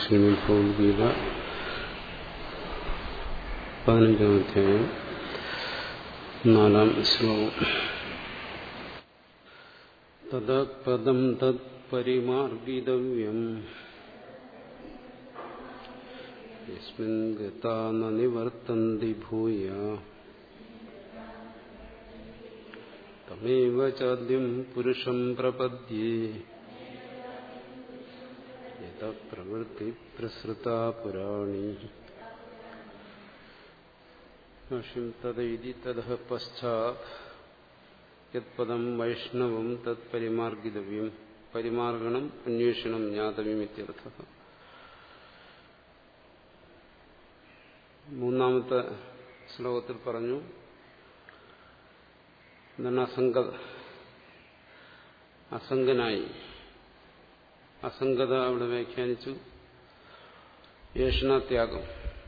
ശ്രീമദ് ഭഗവത്ഗീത പതിനഞ്ചാം അധ്യായം നാലാം ശ്ലോകം തദപദം തത് പരിമാർഗിതവ്യം യസ്മിൻ ഗതാ ന നിവർത്തന്തി ഭൂയ തമേവ ചാദ്യം പുരുഷം പ്രപദ്യേ യത പ്രവൃത്തി പ്രസൃതാ പുരാണി ഭാഷ്യം തദൈതി തതഃ പശ്ചാത് യത്പദം വൈഷ്ണവം തത് പരിമാർഗിതവ്യം പരിമാർഗണം അന്വേഷണം ജ്ഞാതവ്യം ഇത്യർത്ഥ മൂന്നാമത്തെ ശ്ലോകത്തിൽ പറഞ്ഞു എന്താണ് അസംഗ അസംഗനായി അസംഗത അവിടെ വ്യാഖ്യാനിച്ചു യേഷണത്യാഗം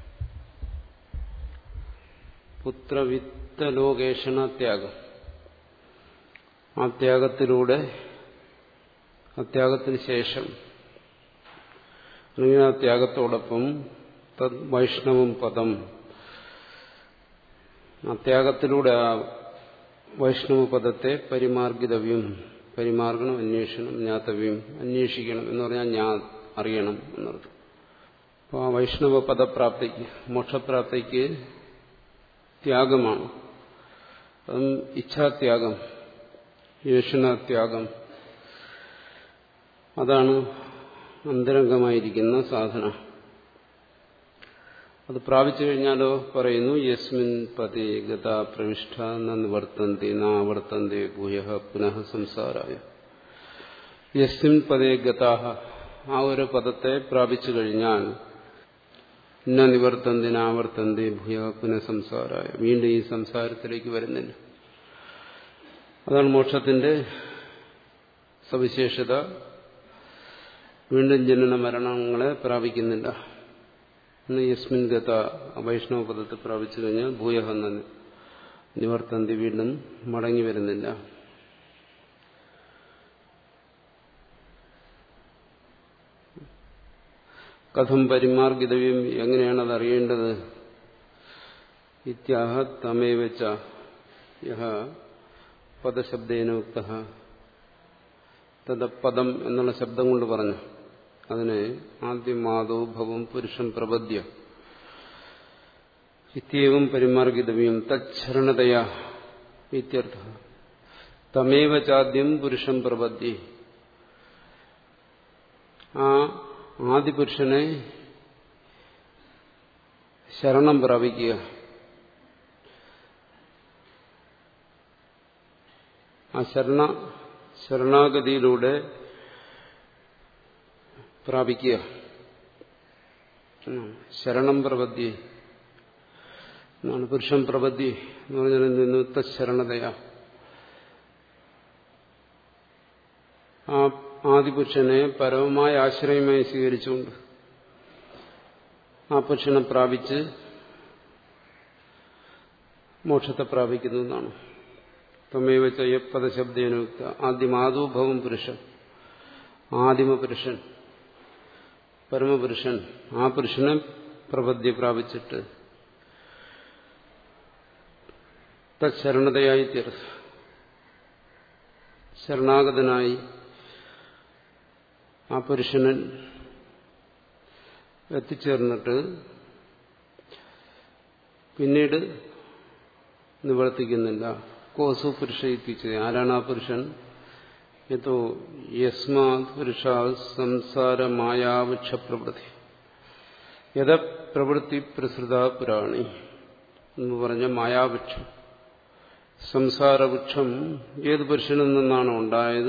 പുത്രവിത്തലോകേഷണത്യാഗം ആ ത്യാഗത്തിലൂടെ ആ ത്യാഗത്തിന് ശേഷം അല്ലെങ്കിൽ ആ ത്യാഗത്തോടൊപ്പം തദ് വൈഷ്ണവം പദം ആ ത്യാഗത്തിലൂടെ ആ വൈഷ്ണവ പദത്തെ പരിമാർഗിതവ്യം പരിമാർഗണം അന്വേഷണം ജ്ഞാതവ്യം അന്വേഷിക്കണം എന്ന് പറഞ്ഞാൽ ഞാൻ അറിയണം എന്നർത്ഥം അപ്പോൾ ആ വൈഷ്ണവ പദപ്രാപ്തിക്ക് മോക്ഷപ്രാപ്തിക്ക് ത്യാഗമാണ് അതും ഇച്ഛാത്യാഗം യേശുനാത്യാഗം അതാണ് അന്തരംഗമായിരിക്കുന്ന സാധന അത് പ്രാപിച്ചു കഴിഞ്ഞാലോ പറയുന്നു യസ്മിൻ പതി ഗത പ്രവിഷ്ട നിവർത്തന്തി നാവർത്തന്തി ഭൂയ പുനഃ സംസാരായ യസ്മിൻ പദേ ഗതാഹ ആ ഒരു പദത്തെ പ്രാപിച്ചു കഴിഞ്ഞാൽ ന നിവർത്തന്തി നാവർത്തന്തി ഭൂയ പുനഃ സംസാരായ വീണ്ടും ഈ സംസാരത്തിലേക്ക് വരുന്നില്ല അതാണ് മോക്ഷത്തിന്റെ സവിശേഷത വീണ്ടും ജനന മരണങ്ങളെ പ്രാപിക്കുന്നില്ല എന്ന് യസ്മിൻ ഗത വൈഷ്ണവ പദത്തെ പ്രാപിച്ചു കഴിഞ്ഞാൽ ഭൂയഹ എന്ന നിവർത്തന്തി വീണ്ടും മടങ്ങി വരുന്നില്ല കഥം പരിമാർഗിതവ്യം എങ്ങനെയാണ് അത് അറിയേണ്ടത് ഇത്യാഹ തമേവച്ച യഹ പദശബ്ദേന ഉക്ത തദപദം എന്നുള്ള ശബ്ദം കൊണ്ട് പറഞ്ഞു അതിനെ ആദ്യം മാതോ ഭവം പുരുഷം പ്രപദ്യ ഇത്യവും പരിമാർഗിതവ്യം തച്ഛരണതയാ ഇത്യർത്ഥ തമേവ ചാദ്യം പുരുഷം പ്രപദ്യ ആ ആദിപുരുഷനെ ശരണം പ്രാപിക്കുക ആ ശരണ ശരണാഗതിയിലൂടെ പ്രാപിക്കുക ശരണം പ്രപദ്യ എന്നാണ് പുരുഷം പ്രപദ്യ എന്ന് പറഞ്ഞാൽ നിന്നുത്ത ശരണതയാ ആ ആദിപുരുഷനെ പരമമായ ആശ്രയമായി സ്വീകരിച്ചുകൊണ്ട് ആ പുരുഷനെ പ്രാപിച്ച് മോക്ഷത്തെ പ്രാപിക്കുന്നു എന്നാണ് ത്വമേവ ചയപ്പദശബ്ദേനുക്ത ആദ്യം ആദൂഭവം പുരുഷൻ ആദിമ പുരുഷൻ പരമപുരുഷൻ ആ പുരുഷനെ പ്രപദ്യ പ്രാപിച്ചിട്ട് തരണതയായി തീർച്ച ശരണാഗതനായി ആ പുരുഷനൻ എത്തിച്ചേർന്നിട്ട് പിന്നീട് നിവർത്തിക്കുന്നില്ല കോസു പുരുഷ എത്തിച്ചത് ആരാണ് ആ പുരുഷൻ യഥോ യസ്മാത് പുരുഷ സംസാര മായാവൃക്ഷ പ്രവൃത്തി യഥ പ്രവൃത്തി പ്രസൃത പുരാണി എന്ന് പറഞ്ഞ മായാവൃക്ഷം സംസാരവൃക്ഷം ഏത് പുരുഷനിൽ നിന്നാണ് ഉണ്ടായത്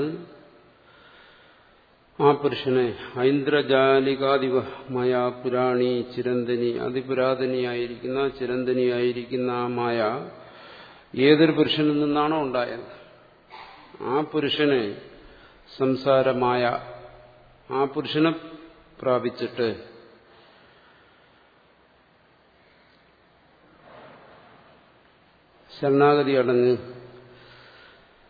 ആ പുരുഷനെ ഐന്ദ്രജാലികാദിവ മായാ പുരാണി ചിരന്തനി അതിപുരാതനിയായിരിക്കുന്ന ചിരന്തനിയായിരിക്കുന്ന ആ മായ ഏതൊരു പുരുഷനിൽ നിന്നാണോ ഉണ്ടായത് ആ പുരുഷനെ സംസാരമായ ആ പുരുഷനെ പ്രാപിച്ചിട്ട് ശരണാഗതി അടങ്ങ്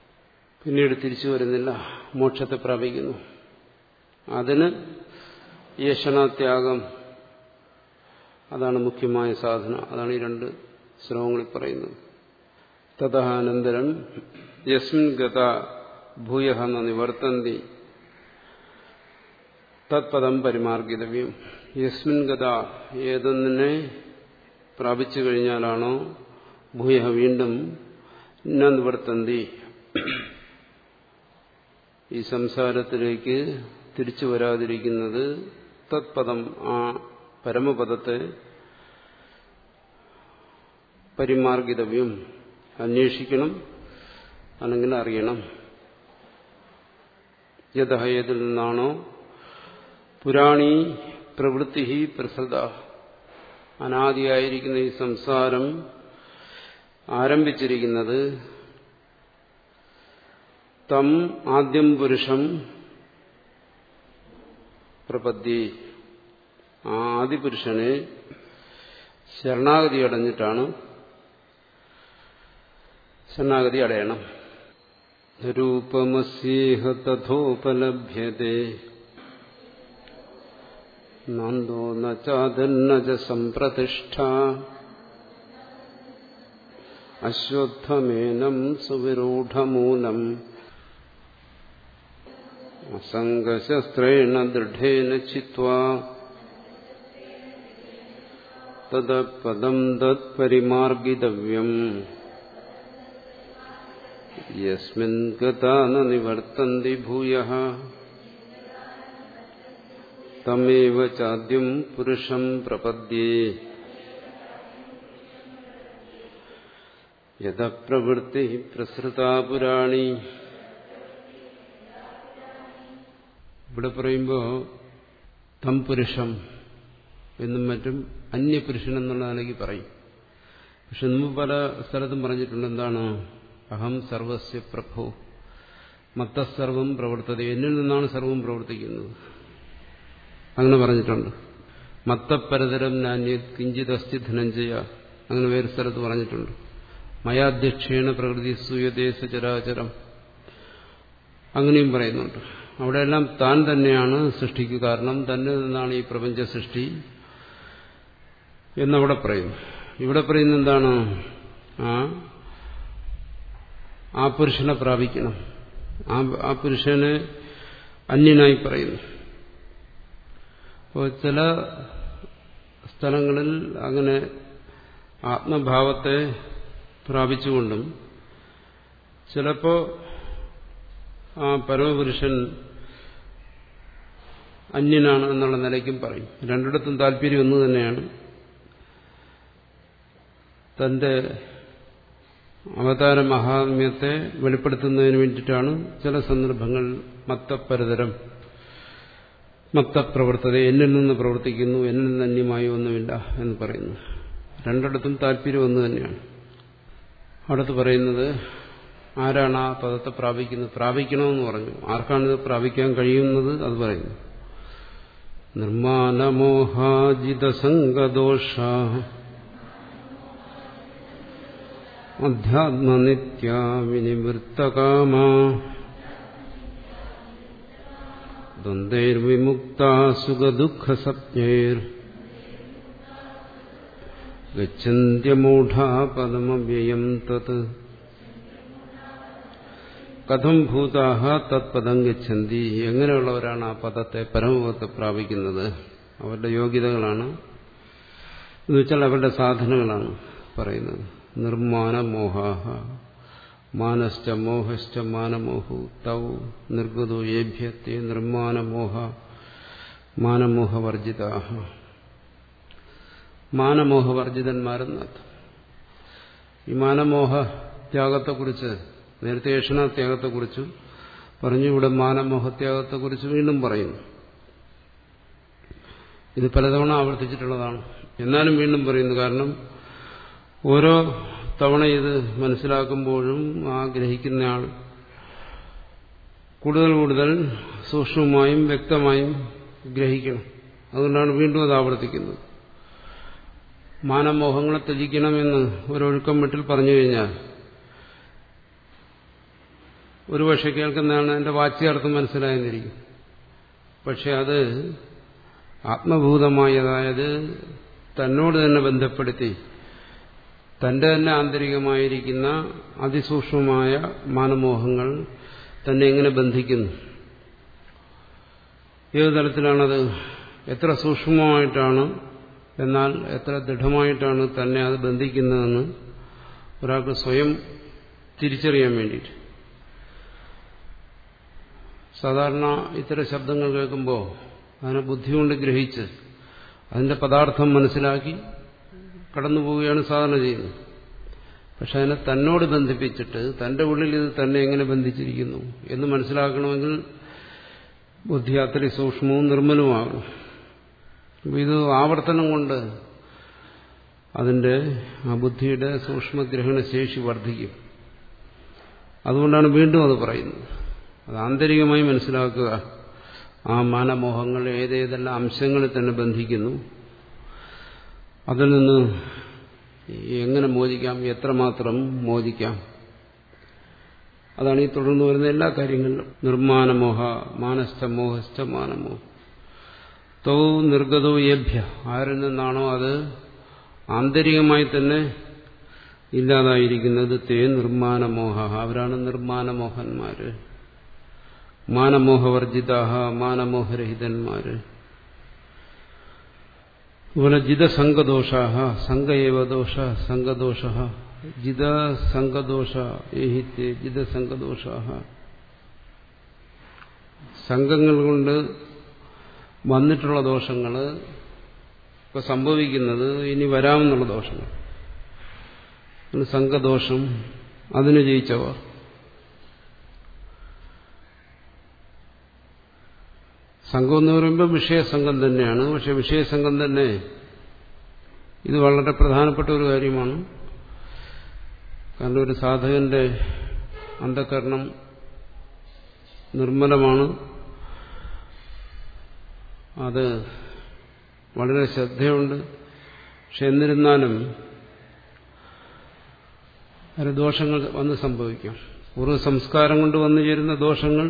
പിന്നീട് തിരിച്ചു വരുന്നില്ല മോക്ഷത്തെ പ്രാപിക്കുന്നു അതിന് യേശനാത്യാഗം അതാണ് മുഖ്യമായ സാധന അതാണ് ഈ രണ്ട് ശ്ലോകങ്ങളിൽ പറയുന്നത് തഥാനന്തരം യസ്മിൻ ഗത ഭൂയ എന്ന നിവർത്തന്തി തത്പദം പരിമാർഗിതവ്യം യസ്മിൻ ഗത ഏതൊന്നിനെ പ്രാപിച്ചു കഴിഞ്ഞാലാണോ ഭൂയ വീണ്ടും ന നിവർത്തന്തി ഈ സംസാരത്തിലേക്ക് തിരിച്ചു വരാതിരിക്കുന്നത് തത്പദം ആ പരമപദത്തെ പരിമാർഗിതവ്യം അന്വേഷിക്കണം അല്ലെങ്കിൽ അറിയണം യഥ ഏതിൽ നിന്നാണോ പുരാണി പ്രവൃത്തി പ്രസൃത അനാദിയായിരിക്കുന്ന ഈ സംസാരം ആരംഭിച്ചിരിക്കുന്നത് തം ആദ്യം പുരുഷം പ്രപദ്യേ ആ ആദിപുരുഷനെ ശരണാഗതി അടഞ്ഞിട്ടാണ് ശരണാഗതി അടയണം രൂപമസ്യേഹ തഥോപലഭ്യത്തെ നന്ദോ നാദന്ന സംപ്രതിഷ്ഠ അശ്വത്ഥമേനം സുവിരൂഢമൂലം അസംഗശസ്ത്രേണ ദൃഢേന ചിത്വാ തദപദം തത്പരിമാർഗിതവ്യം യസ്മിൻ ഗതാ ന നിവർത്തന്തി ഭൂയഃ തമേവ ചാദ്യം പുരുഷം പ്രപദ്യേ യഥ പ്രവൃത്തി പ്രസൃതാ പുരാണി ഇവിടെ പറയുമ്പോൾ തം പുരുഷം എന്നും മറ്റും അന്യപുരുഷൻ എന്നുള്ള നിലയ്ക്ക് പറയും പക്ഷെ മുമ്പ് പല സ്ഥലത്തും പറഞ്ഞിട്ടുണ്ട് എന്താണ് അഹം സർവസ്യ പ്രഭോ മത്തസർവം പ്രവർത്തത എന്നിൽ നിന്നാണ് സർവം പ്രവർത്തിക്കുന്നത് അങ്ങനെ പറഞ്ഞിട്ടുണ്ട് മത്തപരതരം നാന്യ കിഞ്ചിത് അസ്ഥി ധനഞ്ജയ അങ്ങനെ വേറെ സ്ഥലത്ത് പറഞ്ഞിട്ടുണ്ട് മയാധ്യക്ഷേണ പ്രകൃതി സൂയതേ സചരാചരം അങ്ങനെയും പറയുന്നുണ്ട് അവിടെയെല്ലാം താൻ തന്നെയാണ് സൃഷ്ടിക്ക് കാരണം തന്നെ നിന്നാണ് ഈ പ്രപഞ്ച സൃഷ്ടി എന്നവിടെ പറയുന്നു ഇവിടെ പറയുന്ന എന്താണ് ആ ആ പുരുഷനെ പ്രാപിക്കണം ആ ആ പുരുഷനെ അന്യനായി പറയുന്നു അപ്പോൾ ചില സ്ഥലങ്ങളിൽ അങ്ങനെ ആത്മഭാവത്തെ പ്രാപിച്ചുകൊണ്ടും ചിലപ്പോൾ ആ പരമപുരുഷൻ അന്യനാണ് എന്നുള്ള നിലയ്ക്കും പറയും രണ്ടിടത്തും താല്പര്യം ഒന്ന് തന്നെയാണ് തന്റെ അവതാര മഹാത്മ്യത്തെ വെളിപ്പെടുത്തുന്നതിന് വേണ്ടിയിട്ടാണ് ചില സന്ദർഭങ്ങൾ മത്തപരതരം മത്തപ്രവർത്തത എന്നിൽ നിന്ന് പ്രവർത്തിക്കുന്നു എന്നിൽ നിന്ന് അന്യമായി ഒന്നുമില്ല എന്ന് പറയുന്നു രണ്ടിടത്തും താല്പര്യം ഒന്ന് തന്നെയാണ് അടുത്ത് പറയുന്നത് ആരാണ് ആ പദത്തെ പ്രാപിക്കുന്നത് പ്രാപിക്കണമെന്ന് പറഞ്ഞു ആർക്കാണിത് പ്രാപിക്കാൻ കഴിയുന്നത് അത് പറയുന്നു നിർമാനമോഹാജിതസംഗദോഷ അധ്യാത്മനിത്യ വിനിവൃത്തകാമ ദ്വന്ദ്വൈർവിമുക്ത സുഖദുഃഖസപ്ഞൈർ ഗച്ഛന്ത്യമൂഢാ പദമവ്യയം തത് കഥം ഭൂതാഹ തത്പദം ഗച്ഛന്തി എങ്ങനെയുള്ളവരാണ് ആ പദത്തെ പരമപദത്തെ പ്രാപിക്കുന്നത് അവരുടെ യോഗ്യതകളാണ് എന്നുവെച്ചാൽ അവരുടെ സാധനങ്ങളാണ് പറയുന്നത് നിർമ്മാന മോഹാഹ മാനശ്ച മോഹശ്ച മാനമോഹു തൗ നിർഗതോ ഏഭ്യത്തെ നിർമ്മാനമോഹ മാനമോഹവർജിതാഹ മാനമോഹവർജിതന്മാരെന്നത് ഈ മാനമോഹ ത്യാഗത്തെക്കുറിച്ച് നേരത്തെ ഏഷണ ത്യാഗത്തെക്കുറിച്ച് പറഞ്ഞു ഇവിടെ മാനമോഹത്യാഗത്തെക്കുറിച്ച് വീണ്ടും പറയുന്നു ഇത് പലതവണ ആവർത്തിച്ചിട്ടുള്ളതാണ് എന്നാലും വീണ്ടും പറയുന്നു കാരണം ഓരോ തവണ ഇത് മനസ്സിലാക്കുമ്പോഴും ആ ഗ്രഹിക്കുന്നയാൾ കൂടുതൽ കൂടുതൽ സൂക്ഷ്മമായും വ്യക്തമായും ഗ്രഹിക്കണം അതുകൊണ്ടാണ് വീണ്ടും അത് ആവർത്തിക്കുന്നത് മാനമോഹങ്ങളെ ത്യജിക്കണമെന്ന് ഒരൊഴുക്കം വീട്ടിൽ പറഞ്ഞു കഴിഞ്ഞാൽ ഒരുപക്ഷെ കേൾക്കുന്നതാണ് എന്റെ വാച്യാർത്ഥം മനസ്സിലായെന്നിരിക്കും പക്ഷെ അത് ആത്മഭൂതമായി അതായത് തന്നോട് തന്നെ ബന്ധപ്പെടുത്തി തന്റെ തന്നെ ആന്തരികമായിരിക്കുന്ന അതിസൂക്ഷ്മമായ മാനമോഹങ്ങൾ തന്നെ എങ്ങനെ ബന്ധിക്കുന്നു ഏത് തലത്തിലാണത് എത്ര സൂക്ഷ്മമായിട്ടാണ് എന്നാൽ എത്ര ദൃഢമായിട്ടാണ് തന്നെ അത് ബന്ധിക്കുന്നതെന്ന് ഒരാൾക്ക് സ്വയം തിരിച്ചറിയാൻ വേണ്ടിയിട്ട് സാധാരണ ഇത്തരം ശബ്ദങ്ങൾ കേൾക്കുമ്പോൾ അതിനെ ബുദ്ധി കൊണ്ട് ഗ്രഹിച്ച് അതിന്റെ പദാർത്ഥം മനസ്സിലാക്കി കടന്നു പോവുകയാണ് സാധാരണ ചെയ്യുന്നത് പക്ഷെ അതിനെ തന്നോട് ബന്ധിപ്പിച്ചിട്ട് തന്റെ ഉള്ളിൽ ഇത് തന്നെ എങ്ങനെ ബന്ധിച്ചിരിക്കുന്നു എന്ന് മനസ്സിലാക്കണമെങ്കിൽ ബുദ്ധി അത്രയും സൂക്ഷ്മവും നിർമ്മലവുമാകണം ഇത് ആവർത്തനം കൊണ്ട് അതിന്റെ ആ ബുദ്ധിയുടെ സൂക്ഷ്മഗ്രഹണ ശേഷി വർദ്ധിക്കും അതുകൊണ്ടാണ് വീണ്ടും അത് പറയുന്നത് അത് ആന്തരികമായി മനസ്സിലാക്കുക ആ മാനമോഹങ്ങൾ ഏതേതെല്ലാം അംശങ്ങളിൽ തന്നെ ബന്ധിക്കുന്നു അതിൽ നിന്ന് എങ്ങനെ മോചിക്കാം എത്രമാത്രം മോചിക്കാം അതാണ് ഈ തുടർന്ന് വരുന്ന എല്ലാ കാര്യങ്ങളിലും നിർമ്മാനമോഹ മാനസ്ഥ മോഹസ്ഥ മാനമോഹ തൗ നിർഗതോ യേഭ്യ ആരിൽ നിന്നാണോ അത് ആന്തരികമായി തന്നെ ഇല്ലാതായിരിക്കുന്നത് തേ നിർമ്മാനമോഹ അവരാണ് നിർമ്മാനമോഹന്മാര് മാനമോഹവർജിതാഹ മാനമോഹരഹിതന്മാര് അതുപോലെ ജിതസംഗദോഷാഹ സംഘയേവ ദോഷ സംഘദോഷ ജിതസംഗദോഷ ഏഹിത്യ ജിതസംഗദോഷാഹ സംഘങ്ങൾ കൊണ്ട് വന്നിട്ടുള്ള ദോഷങ്ങൾ ഇപ്പൊ സംഭവിക്കുന്നത് ഇനി വരാമെന്നുള്ള ദോഷങ്ങൾ സംഘദോഷം അതിന് ജയിച്ചവർ സംഘം എന്ന് പറയുമ്പോൾ വിഷയസംഘം തന്നെയാണ് പക്ഷെ വിഷയസംഘം തന്നെ ഇത് വളരെ പ്രധാനപ്പെട്ട ഒരു കാര്യമാണ് കാരണം ഒരു സാധകന്റെ അന്ധകരണം നിർമ്മലമാണ് അത് വളരെ ശ്രദ്ധയുണ്ട് പക്ഷെ എന്നിരുന്നാലും അതിന് ദോഷങ്ങൾ വന്ന് സംഭവിക്കാം പൂർവ്വ സംസ്കാരം കൊണ്ട് വന്നു ചേരുന്ന ദോഷങ്ങൾ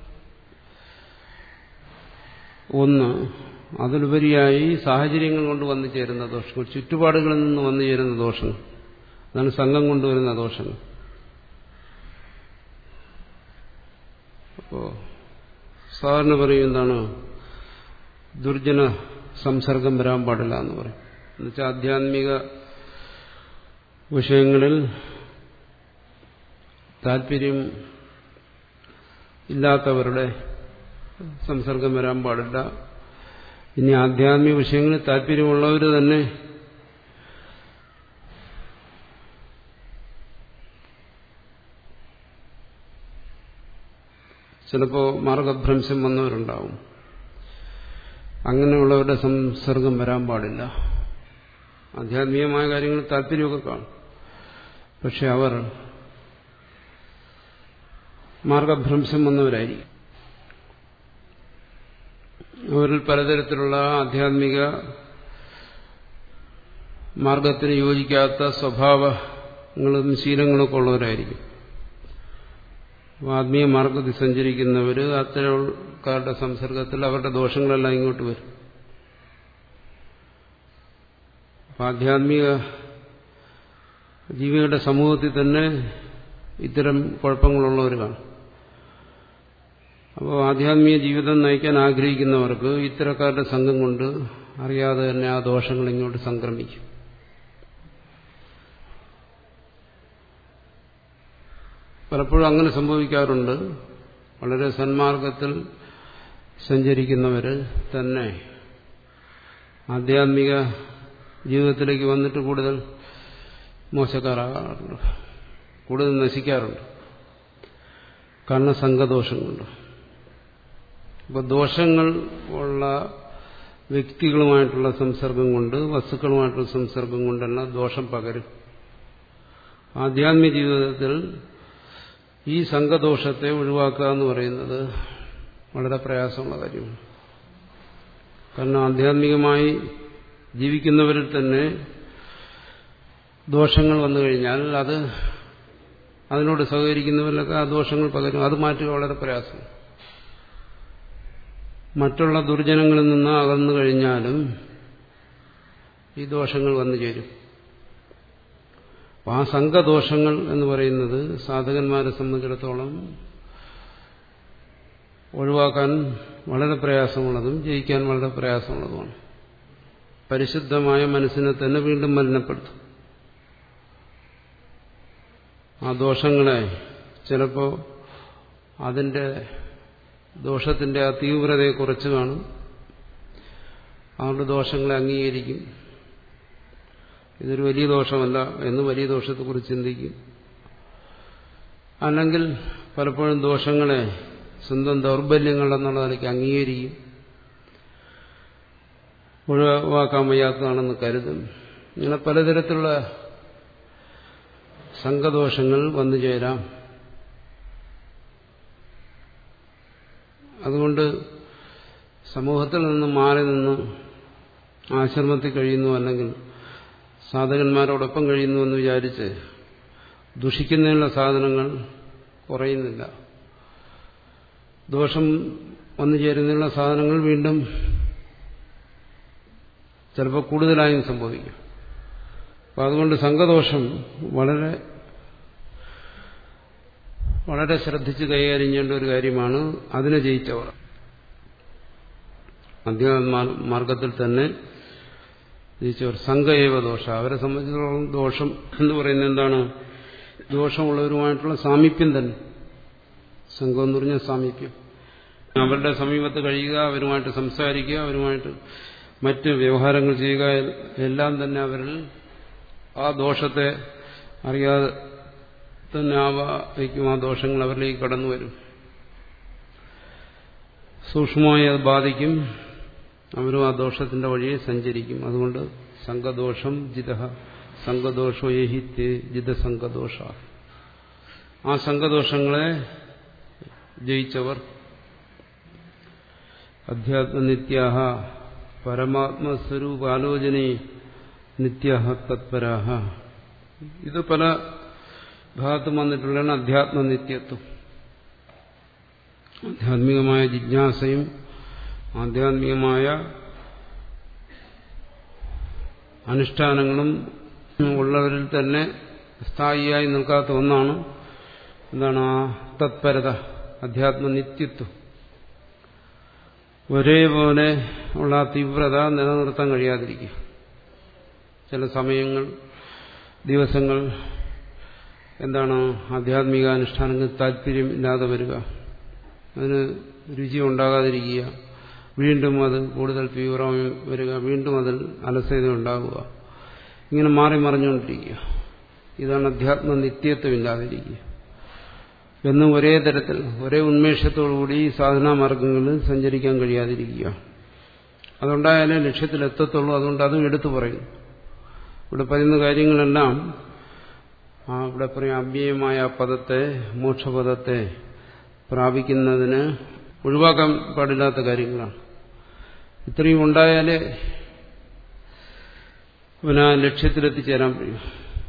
ഒന്ന് അതിലുപരിയായി സാഹചര്യങ്ങൾ കൊണ്ട് വന്നു ചേരുന്ന ദോഷങ്ങൾ ചുറ്റുപാടുകളിൽ നിന്ന് വന്നു ചേരുന്ന ദോഷങ്ങൾ അതാണ് സംഘം കൊണ്ടുവരുന്ന ദോഷങ്ങൾ അപ്പോ സാധാരണ പറയും എന്താണ് ദുർജന സംസർഗം വരാൻ പാടില്ല എന്ന് പറയും എന്നുവെച്ചാൽ ആധ്യാത്മിക വിഷയങ്ങളിൽ താല്പര്യം ഇല്ലാത്തവരുടെ സംസർഗം വരാൻ പാടില്ല ഇനി ആധ്യാത്മിക വിഷയങ്ങളിൽ താല്പര്യമുള്ളവർ തന്നെ ചിലപ്പോൾ മാർഗഭ്രംശം വന്നവരുണ്ടാവും അങ്ങനെയുള്ളവരുടെ സംസർഗം വരാൻ പാടില്ല ആധ്യാത്മികമായ കാര്യങ്ങൾ താല്പര്യമൊക്കെ കാണും പക്ഷെ അവർ മാർഗഭ്രംശം വന്നവരായിരിക്കും അവരിൽ പലതരത്തിലുള്ള ആധ്യാത്മിക മാർഗത്തിന് യോജിക്കാത്ത സ്വഭാവങ്ങളും ശീലങ്ങളൊക്കെ ഉള്ളവരായിരിക്കും ആത്മീയ മാർഗത്തിൽ സഞ്ചരിക്കുന്നവർ അത്തരക്കാരുടെ സംസർഗത്തിൽ അവരുടെ ദോഷങ്ങളെല്ലാം ഇങ്ങോട്ട് വരും ആധ്യാത്മിക ജീവികളുടെ സമൂഹത്തിൽ തന്നെ ഇത്തരം കുഴപ്പങ്ങളുള്ളവർ കാണും അപ്പോൾ ആധ്യാത്മിക ജീവിതം നയിക്കാൻ ആഗ്രഹിക്കുന്നവർക്ക് ഇത്തരക്കാരുടെ സംഘം കൊണ്ട് അറിയാതെ തന്നെ ആ ദോഷങ്ങൾ ഇങ്ങോട്ട് സംക്രമിക്കും പലപ്പോഴും അങ്ങനെ സംഭവിക്കാറുണ്ട് വളരെ സന്മാർഗത്തിൽ സഞ്ചരിക്കുന്നവർ തന്നെ ആധ്യാത്മിക ജീവിതത്തിലേക്ക് വന്നിട്ട് കൂടുതൽ മോശക്കാരാകാറുണ്ട് കൂടുതൽ നശിക്കാറുണ്ട് കാരണം സംഘദോഷം കൊണ്ട് അപ്പോൾ ദോഷങ്ങൾ ഉള്ള വ്യക്തികളുമായിട്ടുള്ള സംസർഗം കൊണ്ട് വസ്തുക്കളുമായിട്ടുള്ള സംസർഗം കൊണ്ടെല്ലാം ദോഷം പകരും ആധ്യാത്മിക ജീവിതത്തിൽ ഈ സംഘദോഷത്തെ ഒഴിവാക്കുക എന്ന് പറയുന്നത് വളരെ പ്രയാസമുള്ള കാര്യമാണ് കാരണം ആധ്യാത്മികമായി ജീവിക്കുന്നവരിൽ തന്നെ ദോഷങ്ങൾ വന്നു കഴിഞ്ഞാൽ അത് അതിനോട് സഹകരിക്കുന്നവരിലൊക്കെ ആ ദോഷങ്ങൾ പകരും അത് മാറ്റുക വളരെ പ്രയാസം മറ്റുള്ള ദുർജനങ്ങളിൽ നിന്ന് അകന്നു കഴിഞ്ഞാലും ഈ ദോഷങ്ങൾ വന്നു ചേരും അപ്പം ആ സംഘദോഷങ്ങൾ എന്ന് പറയുന്നത് സാധകന്മാരെ സംബന്ധിച്ചിടത്തോളം ഒഴിവാക്കാൻ വളരെ പ്രയാസമുള്ളതും ജയിക്കാൻ വളരെ പ്രയാസമുള്ളതുമാണ് പരിശുദ്ധമായ മനസ്സിനെ തന്നെ വീണ്ടും മലിനപ്പെടുത്തും ആ ദോഷങ്ങളെ ചിലപ്പോൾ അതിൻ്റെ ദോഷത്തിന്റെ ആ തീവ്രതയെ കുറച്ച് കാണും അതുകൊണ്ട് ദോഷങ്ങളെ അംഗീകരിക്കും ഇതൊരു വലിയ ദോഷമല്ല എന്ന് വലിയ ദോഷത്തെക്കുറിച്ച് ചിന്തിക്കും അല്ലെങ്കിൽ പലപ്പോഴും ദോഷങ്ങളെ സ്വന്തം ദൗർബല്യങ്ങളെന്നുള്ള നിലയ്ക്ക് അംഗീകരിക്കും ഒഴിവാക്കാൻ വയ്യാത്തതാണെന്ന് കരുതും ഇങ്ങനെ പലതരത്തിലുള്ള സംഘദോഷങ്ങൾ വന്നു ചേരാം അതുകൊണ്ട് സമൂഹത്തിൽ നിന്ന് മാറി നിന്ന് ആശ്രമത്തിൽ കഴിയുന്നു അല്ലെങ്കിൽ സാധകന്മാരോടൊപ്പം കഴിയുന്നു എന്ന് വിചാരിച്ച് ദുഷിക്കുന്നതിനുള്ള സാധനങ്ങൾ കുറയുന്നില്ല ദോഷം വന്നു ചേരുന്നതിനുള്ള സാധനങ്ങൾ വീണ്ടും ചിലപ്പോൾ കൂടുതലായും സംഭവിക്കും അപ്പം അതുകൊണ്ട് സംഘദോഷം വളരെ വളരെ ശ്രദ്ധിച്ച് കൈകാര്യം ചെയ്യേണ്ട ഒരു കാര്യമാണ് അതിനെ ജയിച്ചവർ അധ്യാത്മാർഗത്തിൽ തന്നെ ജയിച്ചവർ സംഘയേവ ദോഷ അവരെ സംബന്ധിച്ചിടത്തോളം ദോഷം എന്ന് പറയുന്നത് എന്താണ് ദോഷമുള്ളവരുമായിട്ടുള്ള സാമീപ്യം തന്നെ സംഘം എന്ന് പറഞ്ഞാൽ സാമീപ്യം അവരുടെ സമീപത്ത് കഴിയുക അവരുമായിട്ട് സംസാരിക്കുക അവരുമായിട്ട് മറ്റ് വ്യവഹാരങ്ങൾ ചെയ്യുക എല്ലാം തന്നെ അവരിൽ ആ ദോഷത്തെ അറിയാതെ തന്നെ ആവാഹിക്കും ആ ദോഷങ്ങൾ അവരിലേക്ക് കടന്നു വരും സൂക്ഷ്മമായി അത് ബാധിക്കും അവരും ആ ദോഷത്തിന്റെ വഴിയെ സഞ്ചരിക്കും അതുകൊണ്ട് സംഘദോഷം ജിത സംഘദോഷോ യഹിത്യേ ജിത സംഘദോഷ ആ സംഘദോഷങ്ങളെ ജയിച്ചവർ അധ്യാത്മനിത്യാഹ പരമാത്മസ്വരൂപാലോചനേ നിത്യ തത്പരാഹ ഇത് പല ഭാഗത്തും വന്നിട്ടുള്ളതാണ് അധ്യാത്മനിത്യത്വം ആധ്യാത്മികമായ ജിജ്ഞാസയും ആധ്യാത്മികമായ അനുഷ്ഠാനങ്ങളും ഉള്ളവരിൽ തന്നെ സ്ഥായിയായി നിൽക്കാത്ത ഒന്നാണ് എന്താണ് ആ തത്പരത അധ്യാത്മനിത്യത്വം ഒരേപോലെ ഉള്ള തീവ്രത നിലനിർത്താൻ കഴിയാതിരിക്കുക ചില സമയങ്ങൾ ദിവസങ്ങൾ എന്താണ് ആധ്യാത്മിക അനുഷ്ഠാനങ്ങൾക്ക് താല്പര്യം ഇല്ലാതെ വരിക അതിന് രുചി ഉണ്ടാകാതിരിക്കുക വീണ്ടും അത് കൂടുതൽ തീവ്രമായി വരിക വീണ്ടും അതിൽ അലസത ഉണ്ടാകുക ഇങ്ങനെ മാറി മറിഞ്ഞുകൊണ്ടിരിക്കുക ഇതാണ് അധ്യാത്മ നിത്യത്വം ഇല്ലാതിരിക്കുക എന്നും ഒരേ തരത്തിൽ ഒരേ ഉന്മേഷത്തോടുകൂടി സാധനാ മാർഗങ്ങളിൽ സഞ്ചരിക്കാൻ കഴിയാതിരിക്കുക അതുണ്ടായാലേ ലക്ഷ്യത്തിലെത്തത്തുള്ളൂ അതുകൊണ്ട് അതും എടുത്തു പറയുന്നു ഇവിടെ പറയുന്ന കാര്യങ്ങളെല്ലാം ആ ഇവിടെ പറയും അവ്യയമായ പദത്തെ മോക്ഷപദത്തെ പ്രാപിക്കുന്നതിന് ഒഴിവാക്കാൻ പാടില്ലാത്ത കാര്യങ്ങളാണ് ഇത്രയും ഉണ്ടായാലേ അവന് ആ ലക്ഷ്യത്തിലെത്തിച്ചേരാൻ കഴിയും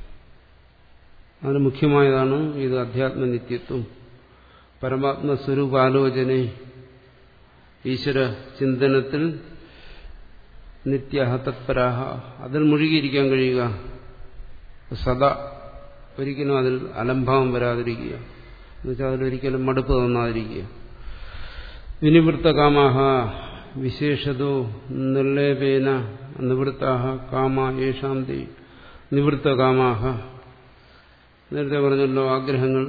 അതിന് മുഖ്യമായതാണ് ഇത് അധ്യാത്മനിത്യത്വം പരമാത്മസ്വരൂപാലോചന ഈശ്വര ചിന്തനത്തിൽ നിത്യ തത്പരാഹ അതിൽ മുഴുകിയിരിക്കാൻ കഴിയുക സദാ ഒരിക്കലും അതിൽ അലംഭാവം വരാതിരിക്കുക എന്നുവെച്ചാൽ അതിലൊരിക്കലും മടുപ്പ് തോന്നാതിരിക്കുക വിനിവൃത്തകാമാഹ വിശേഷതോ നിർലേപേന നിവൃത്താഹ കാമ യേഷാന്തി നിവൃത്തകാമാഹ നേരത്തെ പറഞ്ഞല്ലോ ആഗ്രഹങ്ങൾ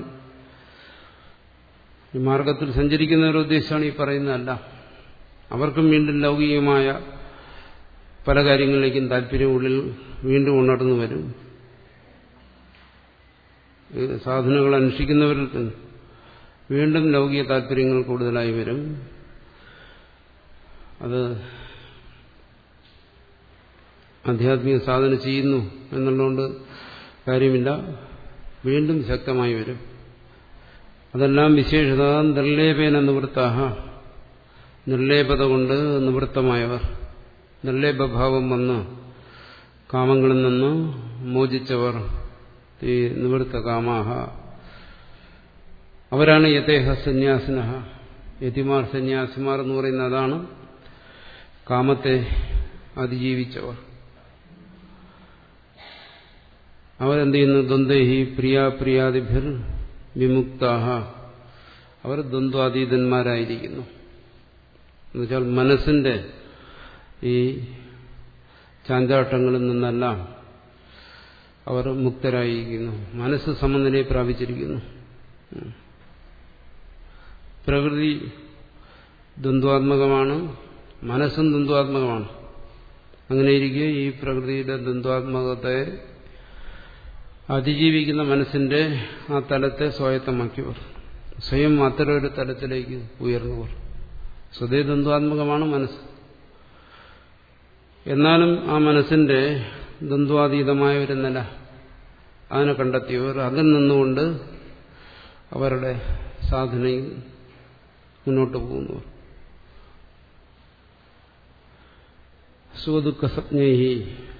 ഈ മാർഗത്തിൽ സഞ്ചരിക്കുന്നവരുടെ ഉദ്ദേശമാണ് ഈ പറയുന്നതല്ല അവർക്കും വീണ്ടും ലൗകികമായ പല കാര്യങ്ങളിലേക്കും താല്പര്യം ഉള്ളിൽ വീണ്ടും ഉണർന്നു വരും സാധനങ്ങൾ അന്വേഷിക്കുന്നവരിൽ തന്നെ വീണ്ടും ലൗകിക താല്പര്യങ്ങൾ കൂടുതലായി വരും അത് ആധ്യാത്മിക സാധന ചെയ്യുന്നു എന്നുള്ളതുകൊണ്ട് കാര്യമില്ല വീണ്ടും ശക്തമായി വരും അതെല്ലാം വിശേഷത നിർലേപേന നിവൃത്താഹ നിർലേപത കൊണ്ട് നിവൃത്തമായവർ നിർലേപഭാവം വന്ന് കാമങ്ങളിൽ നിന്ന് മോചിച്ചവർ ഈ നിവൃത്ത കാമാഹ അവരാണ് യഥേഹ സന്യാസിന യതിമാർ സന്യാസിമാർ എന്ന് പറയുന്ന അതാണ് കാമത്തെ അതിജീവിച്ചവർ അവരെന്ത് ചെയ്യുന്നു ദ്വന്ദ്ഹി പ്രിയാപ്രിയാദിഭിർ വിമുക്താഹ അവർ ദ്വന്ദ്വാതീതന്മാരായിരിക്കുന്നു എന്നുവെച്ചാൽ മനസ്സിന്റെ ഈ ചാഞ്ചാട്ടങ്ങളിൽ നിന്നെല്ലാം അവർ മുക്തരായിരിക്കുന്നു മനസ്സ് സമനിലയെ പ്രാപിച്ചിരിക്കുന്നു പ്രകൃതി ദ്വന്ദ്വാത്മകമാണ് മനസ്സും ദ്വന്ദ്വാത്മകമാണ് അങ്ങനെയിരിക്കെ ഈ പ്രകൃതിയുടെ ദ്വന്ദ്വാത്മകത്തെ അതിജീവിക്കുന്ന മനസ്സിന്റെ ആ തലത്തെ സ്വായത്തമാക്കിയവർ സ്വയം അത്തരം ഒരു തലത്തിലേക്ക് ഉയർന്നവർ സ്വതേ ദ്വന്ദ്വാത്മകമാണ് മനസ്സ് എന്നാലും ആ മനസ്സിന്റെ ദ്വന്ദ്വാതീതമായ ഒരു നില അതിനെ കണ്ടെത്തിയവർ അതിൽ നിന്നുകൊണ്ട് അവരുടെ സാധനയിൽ മുന്നോട്ട് പോകുന്നവർ സുഖദുഃഖ സജ്ഞേഹി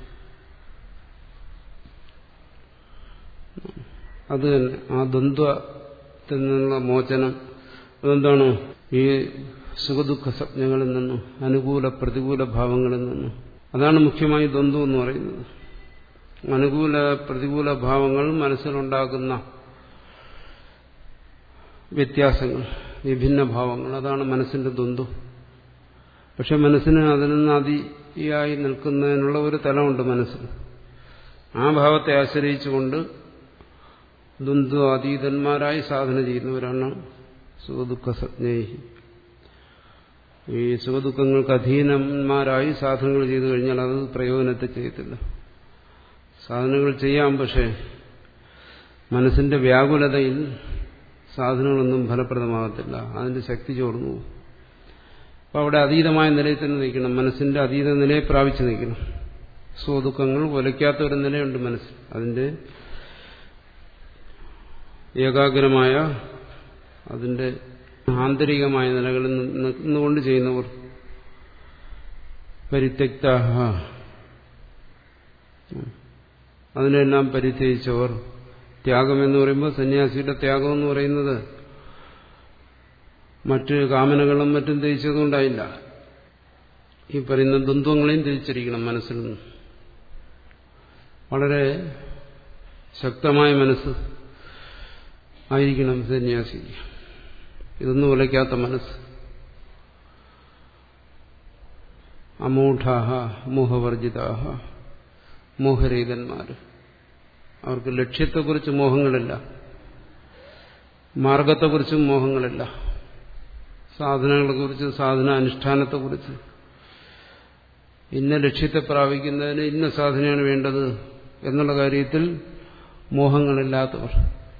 അത് തന്നെ ആ ദ്വന്ദ്വത്തിൽ നിന്നുള്ള മോചനം അതെന്താണ് ഈ സുഖദുഃഖ സ്വപ്നങ്ങളിൽ നിന്നും അനുകൂല പ്രതികൂല ഭാവങ്ങളിൽ നിന്നും അതാണ് മുഖ്യമായി ദ്വന്ദ്വം എന്ന് പറയുന്നത് അനുകൂല പ്രതികൂല ഭാവങ്ങൾ മനസ്സിലുണ്ടാക്കുന്ന വ്യത്യാസങ്ങൾ വിഭിന്ന ഭാവങ്ങൾ അതാണ് മനസ്സിന്റെ ദ്വന്ദ്വം പക്ഷെ മനസ്സിന് അതിൽ നിന്ന് അതിയായി നിൽക്കുന്നതിനുള്ള ഒരു തലമുണ്ട് മനസ്സിൽ ആ ഭാവത്തെ ആശ്രയിച്ചുകൊണ്ട് ദ്വന്ദ്വ അതീതന്മാരായി സാധന ചെയ്യുന്നവരാണ് സുഖദുഃഖ സജ്ഞേഹി ഈ സുഖദുഃഖങ്ങൾക്ക് അധീനന്മാരായി സാധനങ്ങൾ ചെയ്തു കഴിഞ്ഞാൽ അത് പ്രയോജനത്തെ ചെയ്യത്തില്ല സാധനങ്ങൾ ചെയ്യാം പക്ഷേ മനസ്സിന്റെ വ്യാകുലതയിൽ സാധനങ്ങളൊന്നും ഫലപ്രദമാകത്തില്ല അതിന്റെ ശക്തി ചോർന്നു അപ്പോൾ അവിടെ അതീതമായ നിലയിൽ തന്നെ നിൽക്കണം മനസ്സിന്റെ അതീത നിലയെ പ്രാപിച്ചു നിൽക്കണം സുഖദുഃഖങ്ങൾ ഒലയ്ക്കാത്ത ഒരു നിലയുണ്ട് മനസ്സിൽ അതിന്റെ ഏകാഗ്രമായ അതിന്റെ ആന്തരികമായ നിലകളിൽ നിന്നുകൊണ്ട് ചെയ്യുന്നവർ പരിത്യക്ത അതിനെല്ലാം പരിത്യജിച്ചവർ ത്യാഗം എന്ന് പറയുമ്പോൾ സന്യാസിയുടെ ത്യാഗം എന്ന് പറയുന്നത് മറ്റ് കാമനകളും മറ്റും ത്യജിച്ചതുകൊണ്ടായില്ല ഈ പറയുന്ന ദ്വന്ദ്വങ്ങളെയും ത്യജിച്ചിരിക്കണം മനസ്സിൽ നിന്ന് വളരെ ശക്തമായ മനസ്സ് ആയിരിക്കണം സന്യാസി ഇതൊന്നും ഉലയ്ക്കാത്ത മനസ്സ് അമൂഢാഹ മോഹവർജിതാഹ മോഹരഹിതന്മാർ അവർക്ക് ലക്ഷ്യത്തെക്കുറിച്ച് മോഹങ്ങളില്ല മാർഗത്തെക്കുറിച്ചും മോഹങ്ങളില്ല സാധനങ്ങളെക്കുറിച്ച് സാധന അനുഷ്ഠാനത്തെക്കുറിച്ച് ഇന്ന ലക്ഷ്യത്തെ പ്രാപിക്കുന്നതിന് ഇന്ന സാധനയാണ് വേണ്ടത് എന്നുള്ള കാര്യത്തിൽ മോഹങ്ങളില്ലാത്തവർ